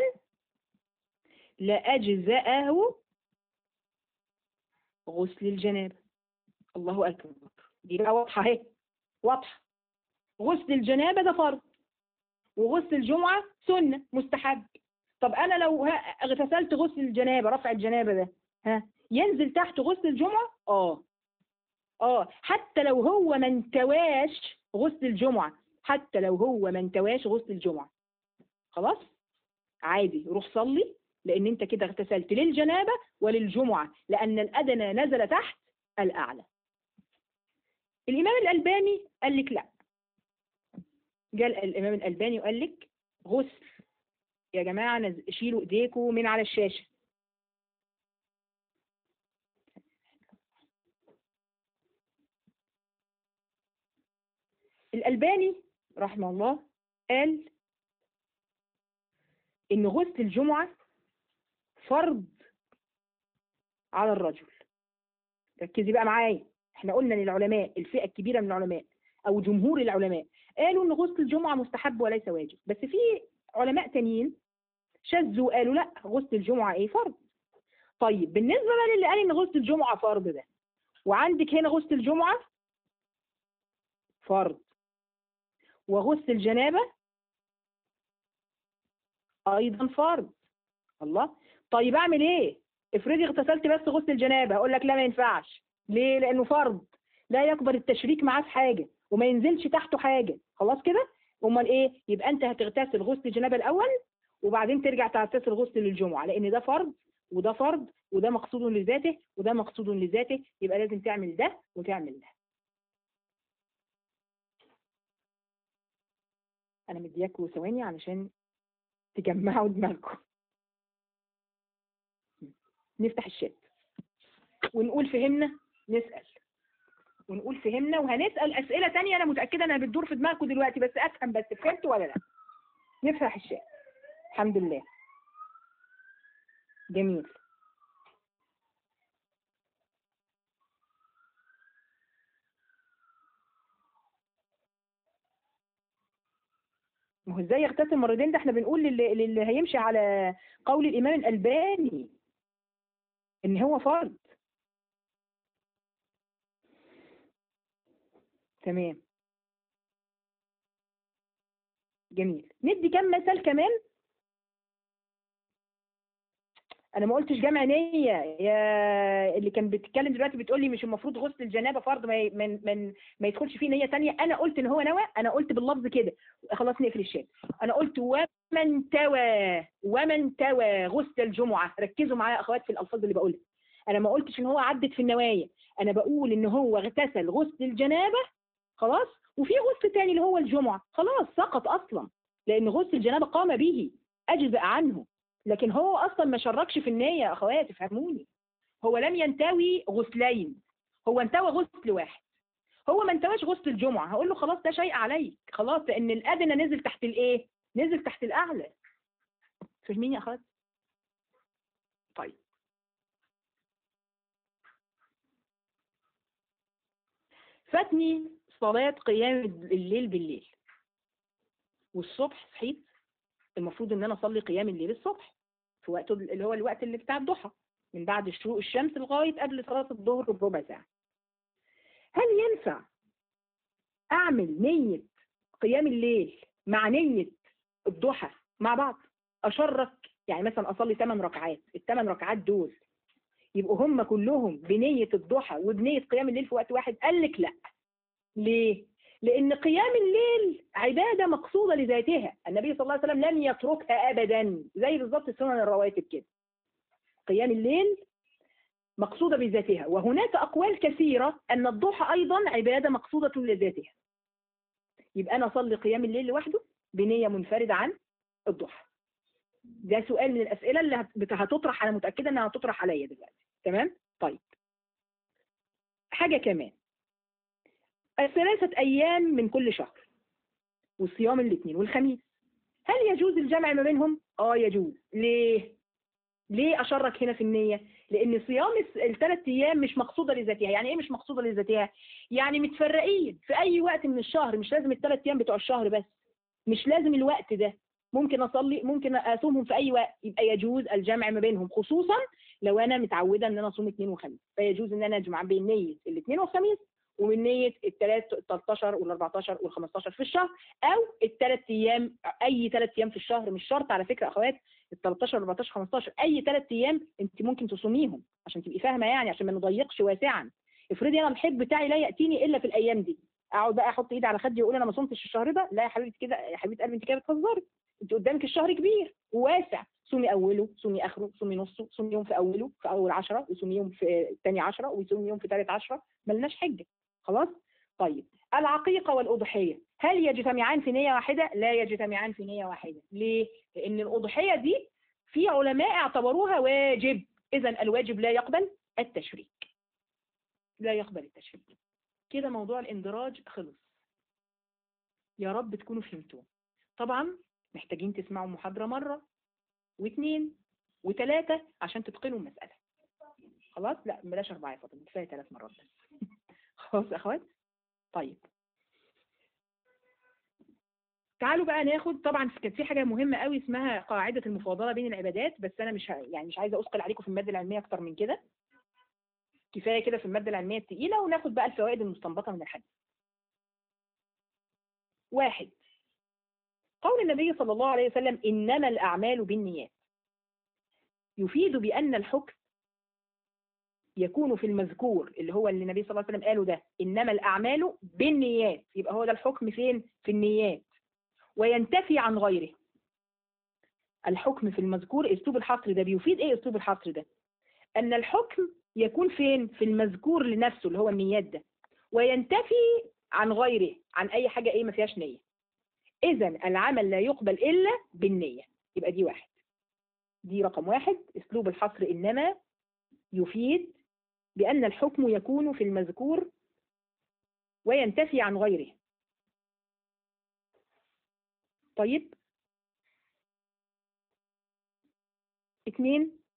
لأجزأه غسل الجنابة الله أكبر دي بقى واضحة اهي واضحة غسل الجنابة ده فرض وغسل الجمعة سنة مستحب طب أنا لو اغتسلت غسل الجنابة رفع الجنابة ده ها ينزل تحت غسل الجمعة اه اه حتى لو هو ما انتواش غسل الجمعة حتى لو هو ما انتواش غسل الجمعة خلاص عادي روح صلي لان انت كده اغتسلت للجنابة وللجمعة لان الادنى نزل تحت الاعلى الامام الالباني قال لك لا جاء الامام الالباني وقال لك غسل يا جماعة نز... شيلوا ايديكم من على الشاشة الألباني رحمه الله قال إن غسل الجمعة فرض على الرجل ركزي بقى معايا احنا قلنا للعلماء الفئة الكبيرة من العلماء او جمهور العلماء قالوا ان غسل الجمعة مستحب وليس واجب بس في علماء تانيين شذوا قالوا لا غسل الجمعة ايه فرض طيب بالنسبة بقى للي قال ان غسل الجمعة فرض ده وعندك هنا غسل الجمعة فرض وغسل الجنابة ايضا فرض الله طيب اعمل ايه افرضي اغتسلت بس غسل الجنابة اقول لك لا ما ينفعش ليه لانه فرض لا يقبل التشريك معاه في حاجة وما ينزلش تحته حاجة خلاص كده امال ايه يبقى انت هتغتسل غسل الجنابة الاول وبعدين ترجع تغتسل غسل للجمعة لان ده فرض وده فرض وده مقصود لذاته وده مقصود لذاته يبقى لازم تعمل ده وتعمل ده انا مدياكوا ثواني علشان تجمعوا دماغكم نفتح الشات ونقول فهمنا نسأل ونقول فهمنا وهنسأل أسئلة تانية أنا متأكدة أنها بتدور في دماغكم دلوقتي بس أفهم بس فهمت ولا لا نفتح الشات الحمد لله جميل ما هو ازاي يغتسل مرتين ده احنا بنقول للي, للي هيمشي على قول الامام الالباني ان هو فرض تمام جميل ندي كم مثال كمان انا ما قلتش جمع نية يا اللي كان بيتكلم دلوقتي بتقول لي مش المفروض غسل الجنابة فرض ما ي- من من ما يدخلش فيه نية تانية انا قلت ان هو نوى انا قلت باللفظ كده خلاص نقفل الشات انا قلت ومن توى ومن توى غسل الجمعة ركزوا معايا يا اخوات في الالفاظ اللي بقولها انا ما قلتش ان هو عدت في النوايا انا بقول ان هو اغتسل غسل الجنابة خلاص وفي غسل تاني اللي هو الجمعة خلاص سقط اصلا لان غسل الجنابة قام به اجزأ عنه لكن هو اصلا ما شركش في النية يا اخواتي فهموني هو لم ينتوي غسلين هو انتوى غسل واحد هو ما انتواش غسل الجمعة هقول له خلاص ده شيء عليك خلاص لان الادنى نزل تحت الايه نزل تحت الاعلى فاهمين يا اخوات طيب فاتني صلاة قيام الليل بالليل والصبح صحيت المفروض ان انا اصلي قيام الليل الصبح في وقت اللي هو الوقت اللي بتاع الضحى من بعد شروق الشمس لغاية قبل صلاة الظهر بربع ساعة هل ينفع اعمل نية قيام الليل مع نية الضحى مع بعض اشرك يعني مثلا اصلي 8 ركعات الثمان ركعات دول يبقوا هم كلهم بنية الضحى وبنية قيام الليل في وقت واحد قال لك لا ليه لان قيام الليل عبادة مقصودة لذاتها النبي صلى الله عليه وسلم لم يتركها ابدا زي بالظبط السنن الرواتب كده قيام الليل مقصودة بذاتها وهناك أقوال كثيرة أن الضحى أيضا عبادة مقصودة لذاتها يبقى أنا أصلي قيام الليل لوحده بنية منفردة عن الضحى ده سؤال من الأسئلة اللي هت- هتطرح أنا متأكدة أنها هتطرح عليا دلوقتي تمام؟ طيب حاجة كمان الثلاثة أيام من كل شهر والصيام الاثنين والخميس هل يجوز الجمع ما بينهم؟ آه يجوز ليه؟ ليه أشرك هنا في النية؟ لأن صيام الثلاث أيام مش مقصودة لذاتها، يعني إيه مش مقصودة لذاتها؟ يعني متفرقين في أي وقت من الشهر مش لازم الثلاث أيام بتوع الشهر بس مش لازم الوقت ده ممكن أصلي ممكن أصومهم في أي وقت يبقى يجوز الجمع ما بينهم خصوصا لو أنا متعودة إن أنا أصوم اثنين وخميس فيجوز إن أنا أجمع بين نية الاثنين والخميس ومن نية الثلاث 13 وال 14 وال 15 في الشهر أو الثلاث أيام أي ثلاث أيام في الشهر مش شرط على فكرة أخوات ال 13 14 15 اي ثلاث ايام انت ممكن تصوميهم عشان تبقي فاهمه يعني عشان ما نضيقش واسعا افرضي انا الحب بتاعي لا ياتيني الا في الايام دي اقعد بقى احط ايدي على خدي واقول انا ما صمتش الشهر ده لا يا حبيبتي كده يا حبيبه قلبي انت كده بتهزري انت قدامك الشهر كبير وواسع صومي اوله صومي اخره صومي نصه صومي يوم في اوله في اول 10 وصومي يوم في ثاني 10 وصومي يوم في ثالث 10 ملناش حجه خلاص طيب العقيقه والاضحيه هل يجتمعان في نيه واحده لا يجتمعان في نيه واحده ليه لان الاضحيه دي في علماء اعتبروها واجب اذا الواجب لا يقبل التشريك لا يقبل التشريك كده موضوع الاندراج خلص يا رب تكونوا فهمتوه طبعا محتاجين تسمعوا محاضرة مرة واثنين وثلاثة عشان تتقنوا المسألة خلاص لا بلاش أربعة يا فاطمة كفاية ثلاث مرات بس خلاص يا أخوات طيب تعالوا بقى ناخد طبعا كانت في حاجة مهمة قوي اسمها قاعدة المفاضلة بين العبادات بس أنا مش ه- يعني مش عايزة أثقل عليكم في المادة العلمية أكتر من كده كفاية كده في المادة العلمية التقيلة وناخد بقى الفوائد المستنبطة من الحديث واحد قول النبي صلى الله عليه وسلم إنما الأعمال بالنيات يفيد بأن الحكم يكون في المذكور اللي هو اللي النبي صلى الله عليه وسلم قاله ده إنما الأعمال بالنيات يبقى هو ده الحكم فين في النيات وينتفي عن غيره الحكم في المذكور اسلوب الحصر ده بيفيد ايه اسلوب الحصر ده ان الحكم يكون فين في المذكور لنفسه اللي هو النيات ده وينتفي عن غيره عن اي حاجة ايه ما فيهاش نية اذا العمل لا يقبل الا بالنية يبقى دي واحد دي رقم واحد اسلوب الحصر انما يفيد بان الحكم يكون في المذكور وينتفي عن غيره طيب اثنين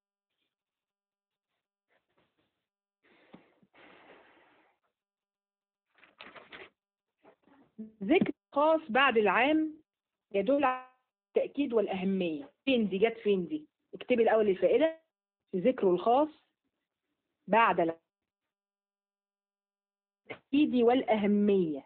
ذكر خاص بعد العام يدل على التأكيد والأهمية فين دي جت فين دي اكتبي الأول الفائدة ذكر الخاص بعد العام التأكيد والأهمية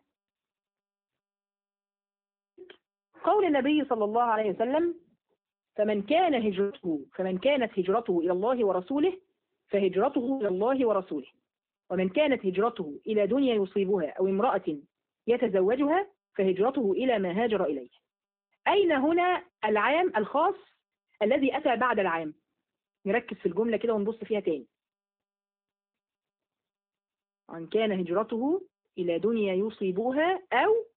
قول النبي صلى الله عليه وسلم فمن كان هجرته فمن كانت هجرته إلى الله ورسوله فهجرته إلى الله ورسوله ومن كانت هجرته إلى دنيا يصيبها أو امرأة يتزوجها فهجرته إلى ما هاجر إليه أين هنا العام الخاص الذي أتى بعد العام نركز في الجملة كده ونبص فيها تاني من كان هجرته إلى دنيا يصيبها أو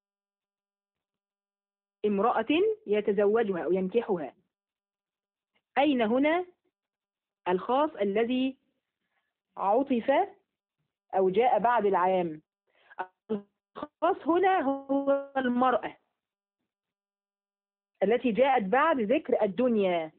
امرأة يتزوجها أو ينكحها أين هنا الخاص الذي عطف أو جاء بعد العام الخاص هنا هو المرأة التي جاءت بعد ذكر الدنيا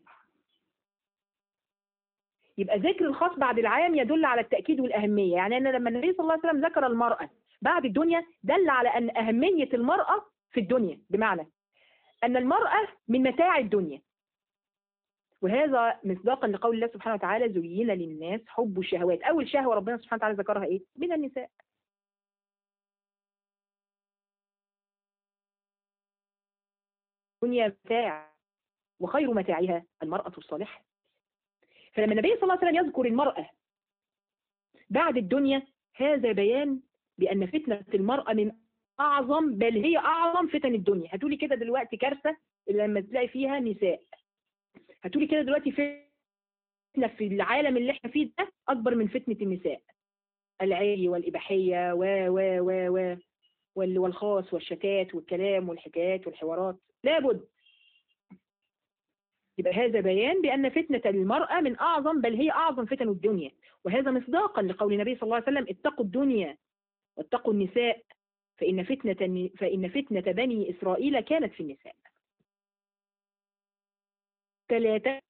يبقى ذكر الخاص بعد العام يدل على التأكيد والأهمية يعني أن لما النبي صلى الله عليه وسلم ذكر المرأة بعد الدنيا دل على أن أهمية المرأة في الدنيا بمعنى أن المرأة من متاع الدنيا وهذا مصداقا لقول الله سبحانه وتعالى زين للناس حب الشهوات أول شهوة ربنا سبحانه وتعالى ذكرها إيه؟ من النساء الدنيا متاع وخير متاعها المرأة الصالحة فلما النبي صلى الله عليه وسلم يذكر المرأة بعد الدنيا هذا بيان بأن فتنة المرأة من أعظم بل هي أعظم فتن الدنيا هتقولي كده دلوقتي كارثة اللي لما تلاقي فيها نساء هتقولي كده دلوقتي فتنة في العالم اللي احنا فيه ده أكبر من فتنة النساء العري والإباحية و و و و وال- والخاص والشتات والكلام والحكايات والحوارات لابد يبقى هذا بيان بأن فتنة المرأة من أعظم بل هي أعظم فتن الدنيا وهذا مصداقا لقول النبي صلى الله عليه وسلم اتقوا الدنيا واتقوا النساء فإن فتنة فإن فتنة بني إسرائيل كانت في النساء ثلاثة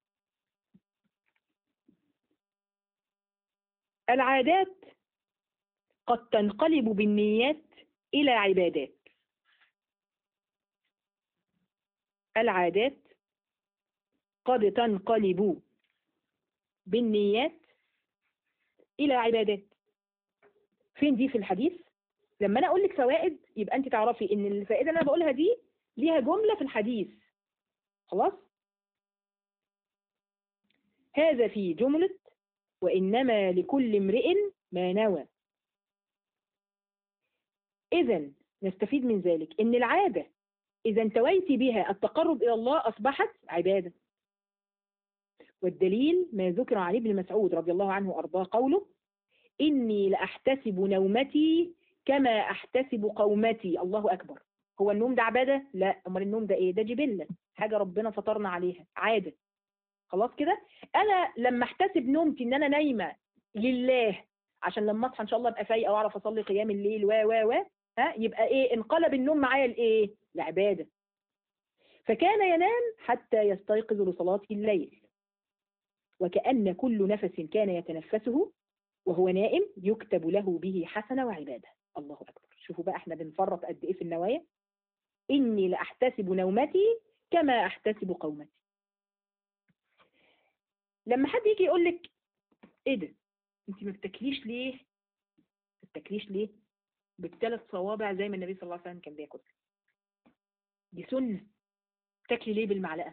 العادات قد تنقلب بالنيات إلى عبادات العادات قد تنقلب بالنيات إلى عبادات فين دي في الحديث لما أنا أقول لك فوائد يبقى أنت تعرفي إن الفائدة اللي أنا بقولها دي ليها جملة في الحديث خلاص هذا في جملة وإنما لكل امرئ ما نوى إذا نستفيد من ذلك إن العادة إذا انتويت بها التقرب إلى الله أصبحت عبادة والدليل ما ذكر عن ابن مسعود رضي الله عنه وأرضاه قوله إني لأحتسب نومتي كما أحتسب قومتي الله أكبر هو النوم ده عبادة؟ لا أمال النوم ده إيه؟ ده جبلة حاجة ربنا فطرنا عليها عادة خلاص كده أنا لما أحتسب نومتي إن أنا نايمة لله عشان لما أصحى إن شاء الله أبقى فايقة وأعرف أصلي قيام الليل و و و ها يبقى إيه انقلب النوم معايا لإيه؟ لعبادة فكان ينام حتى يستيقظ لصلاة الليل وكأن كل نفس كان يتنفسه وهو نائم يكتب له به حسنة وعبادة الله أكبر شوفوا بقى احنا بنفرط قد ايه في النوايا إني لأحتسب نومتي كما أحتسب قومتي لما حد يجي يقول لك ايه ده انت ما بتاكليش ليه ما بتاكليش ليه بالثلاث صوابع زي ما النبي صلى الله عليه وسلم كان بياكل دي سنة تاكلي ليه بالمعلقة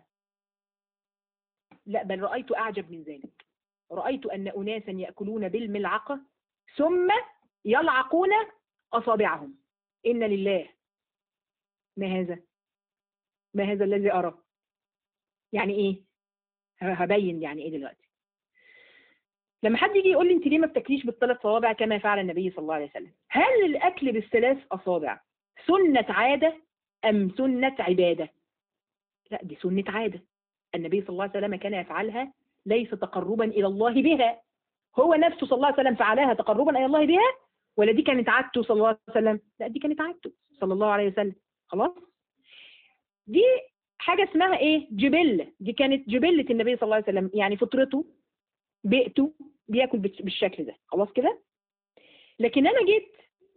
لا بل رأيت أعجب من ذلك رأيت أن أناسا يأكلون بالملعقة ثم يلعقون أصابعهم إن لله ما هذا ما هذا الذي أرى يعني إيه هبين يعني إيه دلوقتي لما حد يجي يقول لي انت ليه ما بتاكليش بالثلاث صوابع كما فعل النبي صلى الله عليه وسلم هل الاكل بالثلاث اصابع سنه عاده ام سنه عباده لا دي سنه عاده النبي صلى الله عليه وسلم كان يفعلها ليس تقربا الى الله بها هو نفسه صلى الله عليه وسلم فعلها تقربا الى الله بها ولا دي كانت عادته صلى الله عليه وسلم لا دي كانت عادته صلى الله عليه وسلم خلاص دي حاجه اسمها ايه جبله دي كانت جبله النبي صلى الله عليه وسلم يعني فطرته بيئته بياكل بالشكل ده خلاص كده لكن انا جيت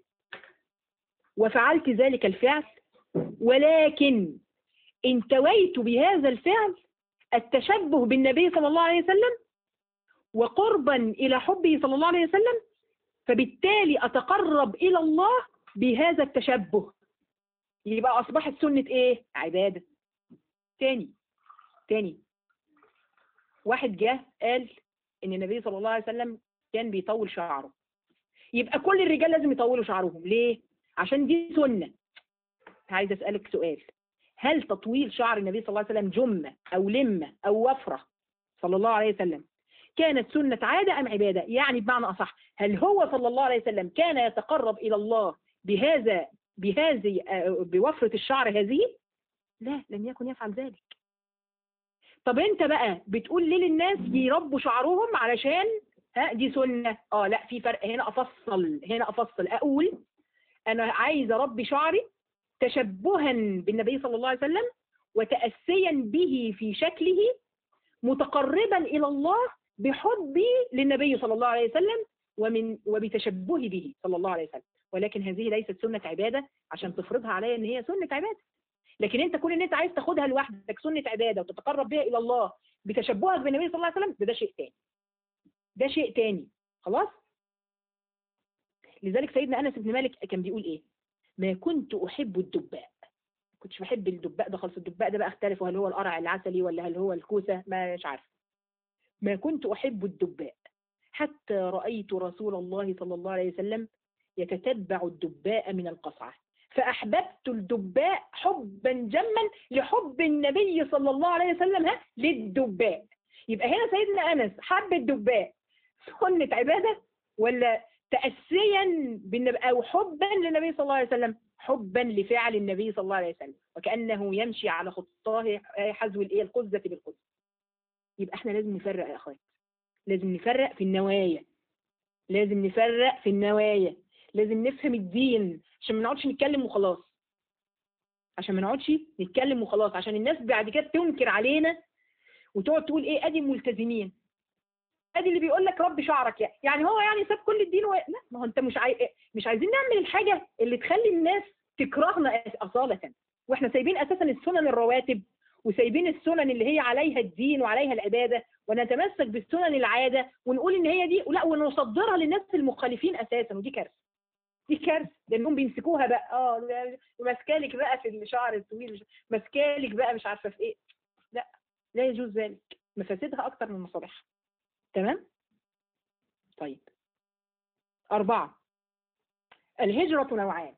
وفعلت ذلك الفعل ولكن انتويت بهذا الفعل التشبه بالنبي صلى الله عليه وسلم وقربا الى حبه صلى الله عليه وسلم فبالتالي اتقرب الى الله بهذا التشبه يبقى اصبحت سنه ايه عباده تاني تاني واحد جه قال ان النبي صلى الله عليه وسلم كان بيطول شعره يبقى كل الرجال لازم يطولوا شعرهم ليه عشان دي سنه عايز اسالك سؤال هل تطويل شعر النبي صلى الله عليه وسلم جمه او لمه او وفره صلى الله عليه وسلم كانت سنة عادة أم عبادة يعني بمعنى أصح هل هو صلى الله عليه وسلم كان يتقرب إلى الله بهذا بهذه بوفرة الشعر هذه لا لم يكن يفعل ذلك طب انت بقى بتقول ليه للناس يربوا شعرهم علشان ها دي سنة اه لا في فرق هنا افصل هنا افصل اقول انا عايز اربي شعري تشبها بالنبي صلى الله عليه وسلم وتأسيا به في شكله متقربا الى الله بحبي للنبي صلى الله عليه وسلم ومن وبتشبهي به صلى الله عليه وسلم ولكن هذه ليست سنة عبادة عشان تفرضها عليا ان هي سنة عبادة لكن انت كل ان انت عايز تاخدها لوحدك سنه عباده وتتقرب بها الى الله بتشبهك بالنبي صلى الله عليه وسلم ده, ده شيء تاني ده شيء تاني خلاص لذلك سيدنا انس بن مالك كان بيقول ايه ما كنت احب الدباء كنتش بحب الدباء ده خالص الدباء ده بقى اختلف هل هو القرع العسلي ولا هل هو الكوسه ما مش عارف ما كنت احب الدباء حتى رايت رسول الله صلى الله عليه وسلم يتتبع الدباء من القصعه فأحببت الدباء حبا جما لحب النبي صلى الله عليه وسلم ها للدباء يبقى هنا سيدنا أنس حب الدباء سنة عبادة ولا تأسيا بالنبي أو حبا للنبي صلى الله عليه وسلم حبا لفعل النبي صلى الله عليه وسلم وكأنه يمشي على خطاه حذو الايه القزة بالقزة يبقى احنا لازم نفرق يا اخوات لازم نفرق في النوايا لازم نفرق في النوايا لازم نفهم الدين عشان ما نقعدش نتكلم وخلاص عشان ما نقعدش نتكلم وخلاص عشان الناس بعد كده تنكر علينا وتقعد تقول ايه ادي ملتزمين ادي اللي بيقول لك رب شعرك يعني يعني هو يعني ساب كل الدين و... لا ما هو انت مش عاي... مش عايزين نعمل الحاجه اللي تخلي الناس تكرهنا اصاله واحنا سايبين اساسا السنن الرواتب وسايبين السنن اللي هي عليها الدين وعليها العباده ونتمسك بالسنن العاده ونقول ان هي دي لا ونصدرها للناس المخالفين اساسا ودي كارثه دي كارثه لانهم بيمسكوها بقى اه ماسكالك بقى في الشعر الطويل ماسكالك بقى مش عارفه في ايه لا لا يجوز ذلك مفاسدها اكتر من مصالحها تمام طيب أربعة الهجرة نوعان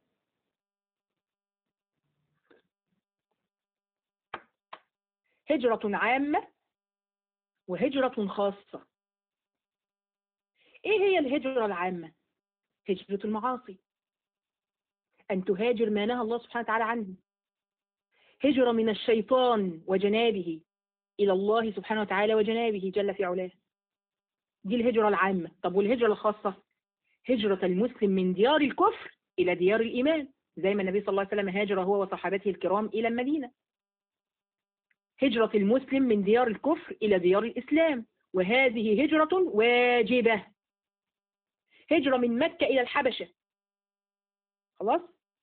هجرة عامة وهجرة خاصة ايه هي الهجرة العامة هجرة المعاصي أن تهاجر ما نهى الله سبحانه وتعالى عنه هجرة من الشيطان وجنابه إلى الله سبحانه وتعالى وجنابه جل في علاه دي الهجرة العامة طب والهجرة الخاصة هجرة المسلم من ديار الكفر إلى ديار الإيمان زي ما النبي صلى الله عليه وسلم هاجر هو وصحابته الكرام إلى المدينة هجرة المسلم من ديار الكفر إلى ديار الإسلام وهذه هجرة واجبة هجرة من مكة إلى الحبشة خلاص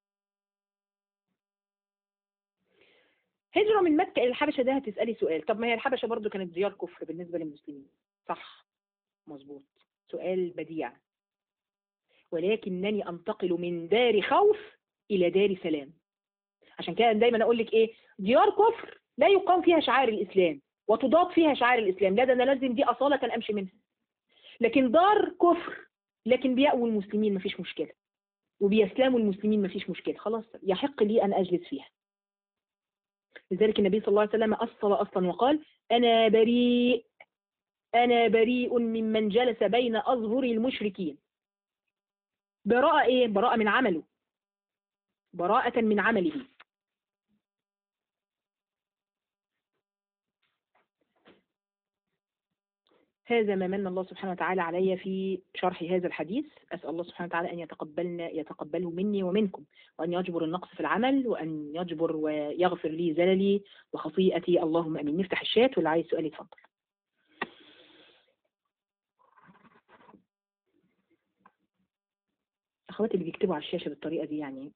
هجرة من مكة إلى الحبشة ده هتسألي سؤال طب ما هي الحبشة برضو كانت ديار كفر بالنسبة للمسلمين صح مظبوط سؤال بديع ولكنني أنتقل من دار خوف إلى دار سلام عشان كده دايما أقول لك إيه ديار كفر لا يقام فيها شعائر الإسلام وتضاد فيها شعائر الإسلام لا ده أنا لازم دي أصالة أمشي منها لكن دار كفر لكن بيأووا المسلمين مفيش مشكلة وبيسلموا المسلمين مفيش مشكلة خلاص يحق لي أن أجلس فيها لذلك النبي صلى الله عليه وسلم أصل أصلا وقال أنا بريء أنا بريء ممن جلس بين أظهر المشركين براءة إيه؟ براءة من عمله براءة من عمله هذا ما من الله سبحانه وتعالى علي في شرح هذا الحديث أسأل الله سبحانه وتعالى أن يتقبلنا يتقبله مني ومنكم وأن يجبر النقص في العمل وأن يجبر ويغفر لي زللي وخطيئتي اللهم أمين نفتح الشات واللي عايز سؤال يتفضل أخواتي اللي بيكتبوا على الشاشة بالطريقة دي يعني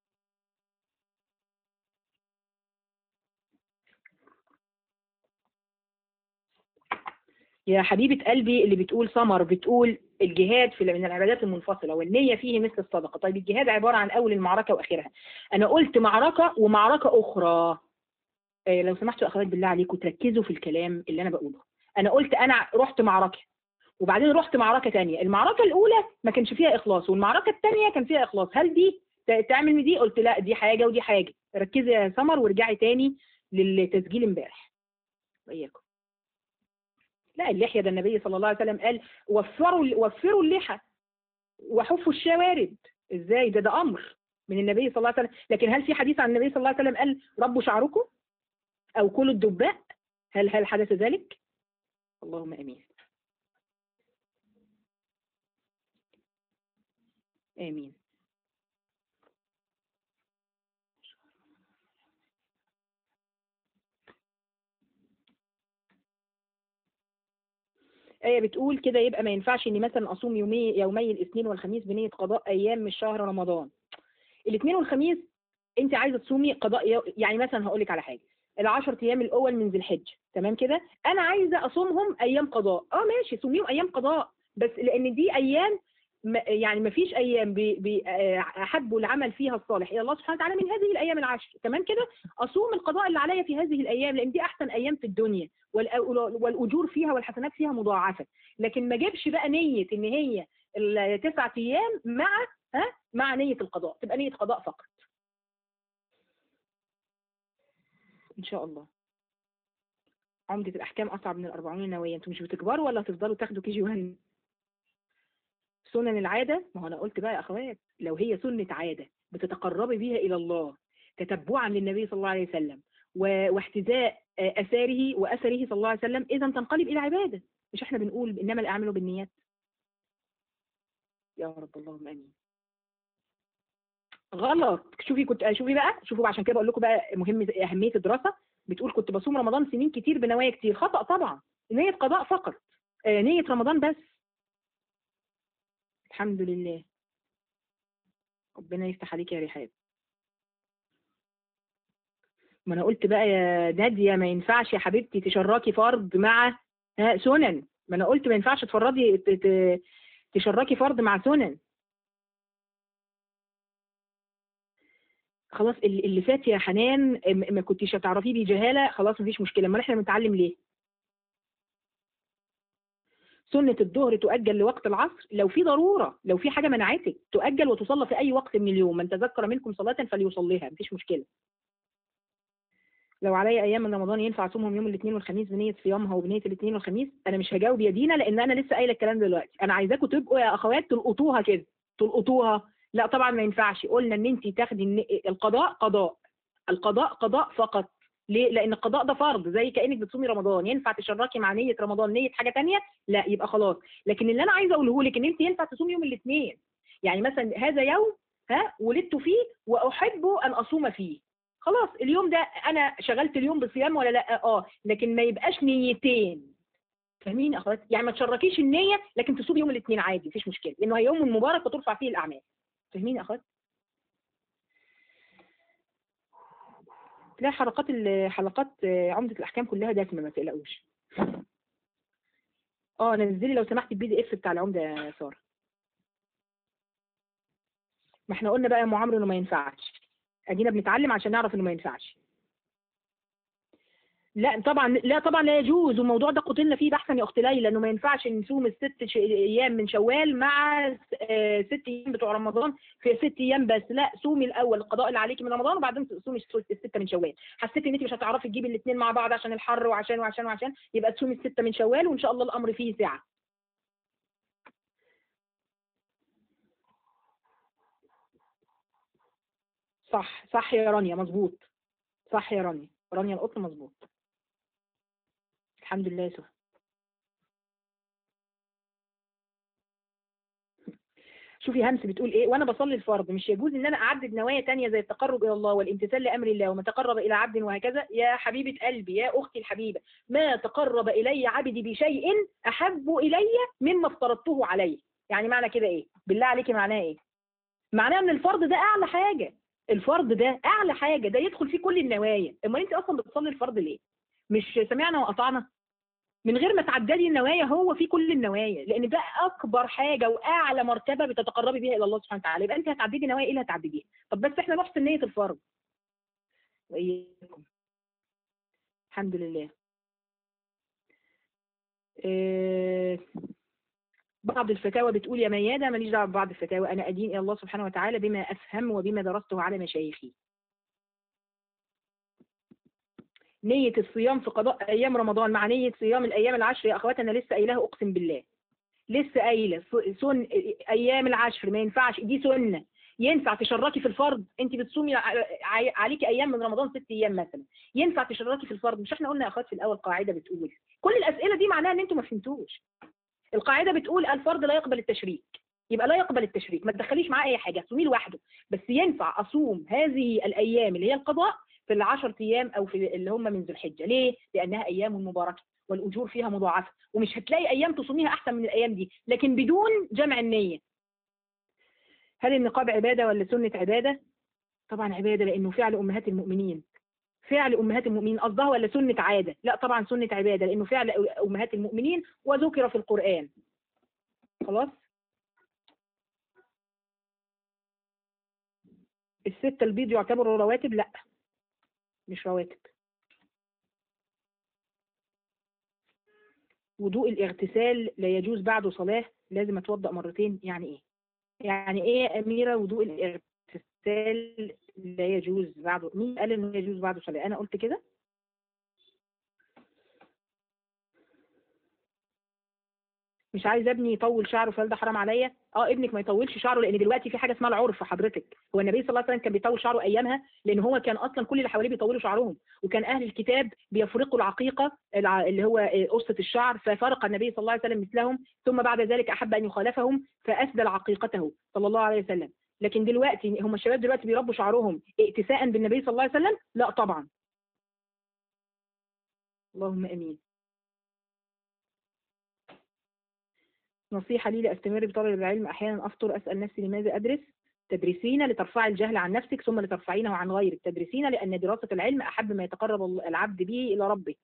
يا حبيبة قلبي اللي بتقول سمر بتقول الجهاد في من العبادات المنفصلة والنية فيه مثل الصدقة طيب الجهاد عبارة عن أول المعركة وآخرها أنا قلت معركة ومعركة أخرى آه لو سمحتوا أخوات بالله عليكم تركزوا في الكلام اللي أنا بقوله أنا قلت أنا رحت معركة وبعدين رحت معركة تانية المعركة الأولى ما كانش فيها إخلاص والمعركة التانية كان فيها إخلاص هل دي تعمل دي قلت لا دي حاجة ودي حاجة ركزي يا سمر وارجعي تاني للتسجيل امبارح وإياكم لا اللحية ده النبي صلى الله عليه وسلم قال وفروا وفروا اللحى وحفوا الشوارب ازاي ده ده امر من النبي صلى الله عليه وسلم لكن هل في حديث عن النبي صلى الله عليه وسلم قال ربوا شعركم او كلوا الدباء هل هل حدث ذلك اللهم امين امين آية بتقول كده يبقى ما ينفعش اني مثلا اصوم يومي يومي الاثنين والخميس بنية قضاء ايام من شهر رمضان الاثنين والخميس انت عايزه تصومي قضاء يو... يعني مثلا هقول لك على حاجه العشر ايام الاول من ذي الحجه تمام كده انا عايزه اصومهم ايام قضاء اه ماشي صوميهم ايام قضاء بس لان دي ايام يعني ما فيش ايام احب العمل فيها الصالح الى الله سبحانه وتعالى من هذه الايام العشر تمام كده اصوم القضاء اللي عليا في هذه الايام لان دي احسن ايام في الدنيا والاجور فيها والحسنات فيها مضاعفه لكن ما اجيبش بقى نيه ان هي التسعة ايام مع ها مع نيه القضاء تبقى نيه قضاء فقط ان شاء الله عمدة الأحكام أصعب من الأربعون نووية أنتوا مش بتكبروا ولا هتفضلوا تاخدوا كي جي 1 سنن العادة ما هو أنا قلت بقى يا أخوات لو هي سنة عادة بتتقربي بيها إلى الله تتبعا للنبي صلى الله عليه وسلم واحتذاء أثاره وأثره صلى الله عليه وسلم إذا تنقلب إلى عبادة مش إحنا بنقول إنما الأعمال بالنيات يا رب اللهم آمين غلط شوفي كنت شوفي بقى شوفوا عشان كده بقول لكم بقى مهم أهمية الدراسة بتقول كنت بصوم رمضان سنين كتير بنوايا كتير خطأ طبعا نية قضاء فقط نية رمضان بس الحمد لله ربنا يفتح عليك يا رحاب ما انا قلت بقى يا نادية ما ينفعش يا حبيبتي تشركي فرض مع سنن ما انا قلت ما ينفعش تفرضي تشركي فرض مع سنن خلاص اللي فات يا حنان ما كنتيش هتعرفيه بجهاله خلاص مفيش مشكله امال احنا بنتعلم ليه سنة الظهر تؤجل لوقت العصر لو في ضرورة لو في حاجة منعتك تؤجل وتصلى في أي وقت من اليوم من تذكر منكم صلاة فليصليها مفيش مشكلة لو عليا أيام من رمضان ينفع أصومهم يوم الاثنين والخميس بنية صيامها وبنية الاثنين والخميس أنا مش هجاوب يا دينا لأن أنا لسه قايلة الكلام دلوقتي أنا عايزاكم تبقوا يا أخوات تلقطوها كده تلقطوها لا طبعا ما ينفعش قلنا إن أنت تاخدي القضاء قضاء القضاء قضاء فقط ليه؟ لأن القضاء ده فرض زي كأنك بتصومي رمضان ينفع تشركي مع نية رمضان نية حاجة تانية لا يبقى خلاص لكن اللي أنا عايزة أقوله لك إن أنت ينفع تصومي يوم الاثنين يعني مثلا هذا يوم ها ولدت فيه وأحب أن أصوم فيه خلاص اليوم ده أنا شغلت اليوم بصيام ولا لا اه لكن ما يبقاش نيتين فاهمين يا اخوات يعني ما تشركيش النيه لكن تصومي يوم الاثنين عادي مفيش مشكله لانه هي يوم مبارك وترفع فيه الاعمال فاهمين يا اخوات تلاقي حلقات ال- حلقات آه، عمدة الأحكام كلها دسمة ما تقلقوش اه نزلي لو سمحتي البي دي اف بتاع العمدة يا سارة ما احنا قلنا بقى يا ام عمرو انه ما ينفعش ادينا بنتعلم عشان نعرف انه ما ينفعش لا طبعا لا طبعا لا يجوز والموضوع ده قتلنا فيه بحثا يا اخت ليلى لانه ما ينفعش نصوم الست ش- ايام من شوال مع آه، ست ايام بتوع رمضان في ست ايام بس لا صومي الاول القضاء اللي عليكي من رمضان وبعدين تصومي الست- السته من شوال حسيتي ان انت مش هتعرفي تجيبي الاثنين مع بعض عشان الحر وعشان وعشان وعشان يبقى تصومي السته من شوال وان شاء الله الامر فيه سعه صح صح يا رانيا مظبوط صح يا رانيا رانيا القطن مظبوط الحمد لله يا سهى شوفي همس بتقول ايه وانا بصلي الفرض مش يجوز ان انا اعدد نوايا تانية زي التقرب الى الله والامتثال لامر الله وما تقرب الى عبد وهكذا يا حبيبه قلبي يا اختي الحبيبه ما تقرب الي عبدي بشيء احب الي مما افترضته عليه يعني معنى كده ايه بالله عليكي معناه ايه معناه ان الفرض ده اعلى حاجه الفرض ده اعلى حاجه ده يدخل فيه كل النوايا امال انت اصلا بتصلي الفرض ليه مش سمعنا وقطعنا من غير ما تعددي النوايا هو في كل النوايا لان ده اكبر حاجه واعلى مرتبه بتتقربي بيها الى الله سبحانه وتعالى يبقى انت هتعددي نوايا ايه اللي هتعدديها طب بس احنا نحسن نيه الفرض واياكم الحمد لله آه، بعض الفتاوى بتقول يا ميادة ماليش دعوه ببعض الفتاوى انا ادين الى الله سبحانه وتعالى بما افهم وبما درسته على مشايخي نية الصيام في قضاء أيام رمضان مع نية صيام الأيام العشر يا أخوات أنا لسه قايلها أقسم بالله لسه قايلة س- سن أيام العشر ما ينفعش دي سنة ينفع تشركي في الفرض أنت بتصومي ع- ع- عليكي أيام من رمضان ست أيام مثلا ينفع تشركي في الفرض مش إحنا قلنا يا أخوات في الأول قاعدة بتقول كل الأسئلة دي معناها إن أنتوا ما فهمتوش القاعدة بتقول الفرض لا يقبل التشريك يبقى لا يقبل التشريك ما تدخليش معاه أي حاجة صومي لوحده بس ينفع أصوم هذه الأيام اللي هي القضاء في العشر ايام او في اللي هم من ذو الحجه ليه لانها ايام مباركه والاجور فيها مضاعفه ومش هتلاقي ايام تصوميها احسن من الايام دي لكن بدون جمع النيه هل النقاب عباده ولا سنه عباده طبعا عباده لانه فعل امهات المؤمنين فعل امهات المؤمنين قصدها ولا سنه عاده لا طبعا سنه عباده لانه فعل امهات المؤمنين وذكر في القران خلاص الستة البيض يعتبروا رواتب لا مش رواتب وضوء الاغتسال لا يجوز بعده صلاة لازم اتوضأ مرتين يعني ايه يعني ايه يا أميرة وضوء الاغتسال لا يجوز بعده مين قال انه يجوز بعده صلاة انا قلت كده مش عايز ابني يطول شعره فهل ده حرام عليا اه ابنك ما يطولش شعره لان دلوقتي في حاجه اسمها العرف حضرتك هو النبي صلى الله عليه وسلم كان بيطول شعره ايامها لان هو كان اصلا كل اللي حواليه بيطولوا شعرهم وكان اهل الكتاب بيفرقوا العقيقه الع- اللي هو آه، قصه الشعر ففرق النبي صلى الله عليه وسلم مثلهم ثم بعد ذلك احب ان يخالفهم فاسدل عقيقته صلى الله عليه وسلم لكن دلوقتي هم الشباب دلوقتي بيربوا شعرهم ائتساء بالنبي صلى الله عليه وسلم لا طبعا اللهم امين نصيحة لي لأستمر بطلب العلم أحيانا أفطر أسأل نفسي لماذا أدرس تدرسين لترفعي الجهل عن نفسك ثم لترفعينه عن غيرك تدرسين لأن دراسة العلم أحب ما يتقرب العبد به إلى ربه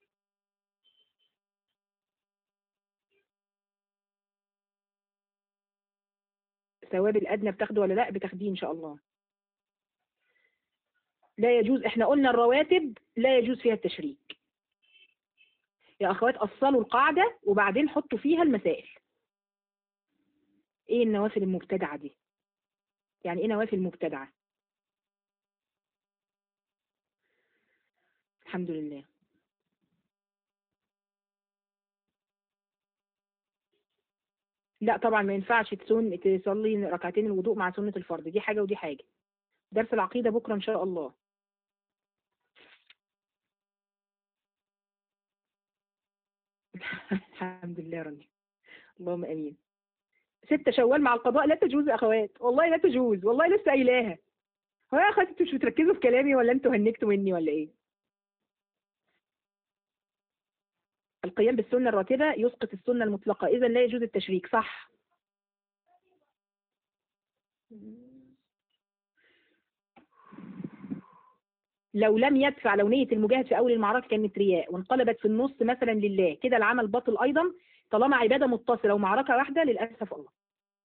ثواب الأدنى بتاخده ولا لا بتاخديه إن شاء الله لا يجوز احنا قلنا الرواتب لا يجوز فيها التشريك يا أخوات أصلوا القاعدة وبعدين حطوا فيها المسائل ايه النوافل المبتدعة دي يعني ايه نوافل مبتدعة الحمد لله لا طبعا ما ينفعش تسن تصلي ركعتين الوضوء مع سنة الفرض دي حاجة ودي حاجة درس العقيدة بكرة إن شاء الله الحمد لله رني اللهم امين ستة شوال مع القضاء لا تجوز يا اخوات والله لا تجوز والله لسه قايلاها هو يا اخوات انتوا مش بتركزوا في كلامي ولا انتوا هنكتوا مني ولا ايه القيام بالسنة الراتبة يسقط السنة المطلقة إذا لا يجوز التشريك صح لو لم يدفع لو نية المجاهد في أول المعركة كانت رياء وانقلبت في النص مثلا لله كده العمل باطل أيضا طالما عبادة متصلة ومعركة واحدة للأسف الله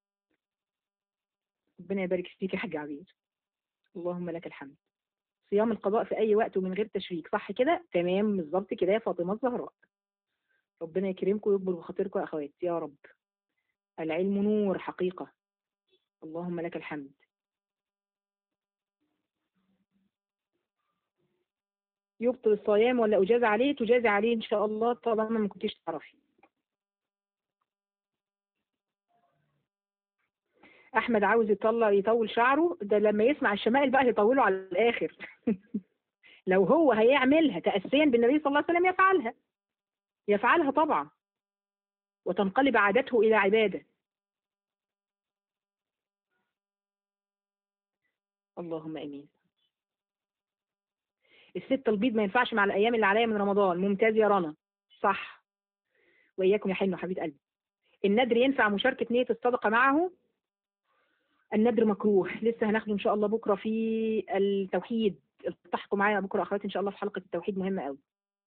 ربنا يبارك فيك يا حاج عبير اللهم لك الحمد صيام القضاء في أي وقت ومن غير تشريك صح كده تمام بالظبط كده يا فاطمة الزهراء ربنا يكرمكم ويكبر بخاطركم يا أخوات يا رب العلم نور حقيقة اللهم لك الحمد يبطل الصيام ولا أجاز عليه تجازي عليه إن شاء الله طالما ما كنتيش تعرفي أحمد عاوز يطلع يطول شعره ده لما يسمع الشمائل بقى يطوله على الآخر لو هو هيعملها تأسيا بالنبي صلى الله عليه وسلم يفعلها يفعلها طبعا وتنقلب عادته إلى عبادة اللهم امين الست البيض ما ينفعش مع الايام اللي عليا من رمضان ممتاز يا رنا صح واياكم يا حلو حبيب قلبي الندر ينفع مشاركة نية الصدقة معه الندر مكروه لسه هناخده ان شاء الله بكرة في التوحيد التحقوا معايا بكرة اخواتي ان شاء الله في حلقة التوحيد مهمة قوي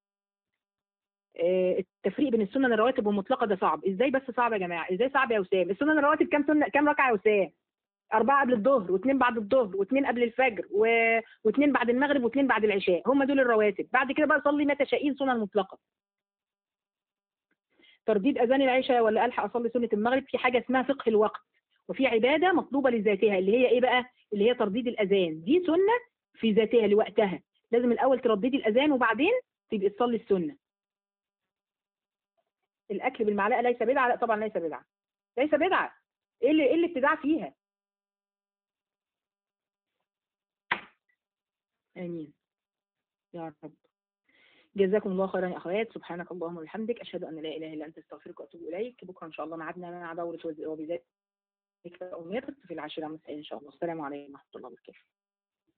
التفريق بين السنن الرواتب والمطلقة ده صعب ازاي بس صعب يا جماعة ازاي صعب يا وسام السنن الرواتب كام سنة كام ركعة يا وسام أربعة قبل الظهر واثنين بعد الظهر واثنين قبل الفجر و... واثنين بعد المغرب واثنين بعد العشاء هم دول الرواتب بعد كده بقى صلي ما تشائين سنن مطلقة ترديد أذان العشاء ولا ألحق أصلي سنة المغرب في حاجة اسمها فقه الوقت وفي عبادة مطلوبة لذاتها اللي هي إيه بقى اللي هي ترديد الأذان دي سنة في ذاتها لوقتها لازم الأول ترددي الأذان وبعدين تبقي تصلي السنة الأكل بالمعلقة ليس بدعة لا طبعا ليس بدعة ليس بدعة إيه اللي إيه اللي ابتداع فيها آمين يا رب جزاكم الله خيرا يا أخوات سبحانك اللهم وبحمدك أشهد أن لا إله إلا أنت استغفرك وأتوب إليك بكرة إن شاء الله معادنا مع دورة وبذلك أمرت في العاشرة مساء إن شاء الله السلام عليكم ورحمة الله وبركاته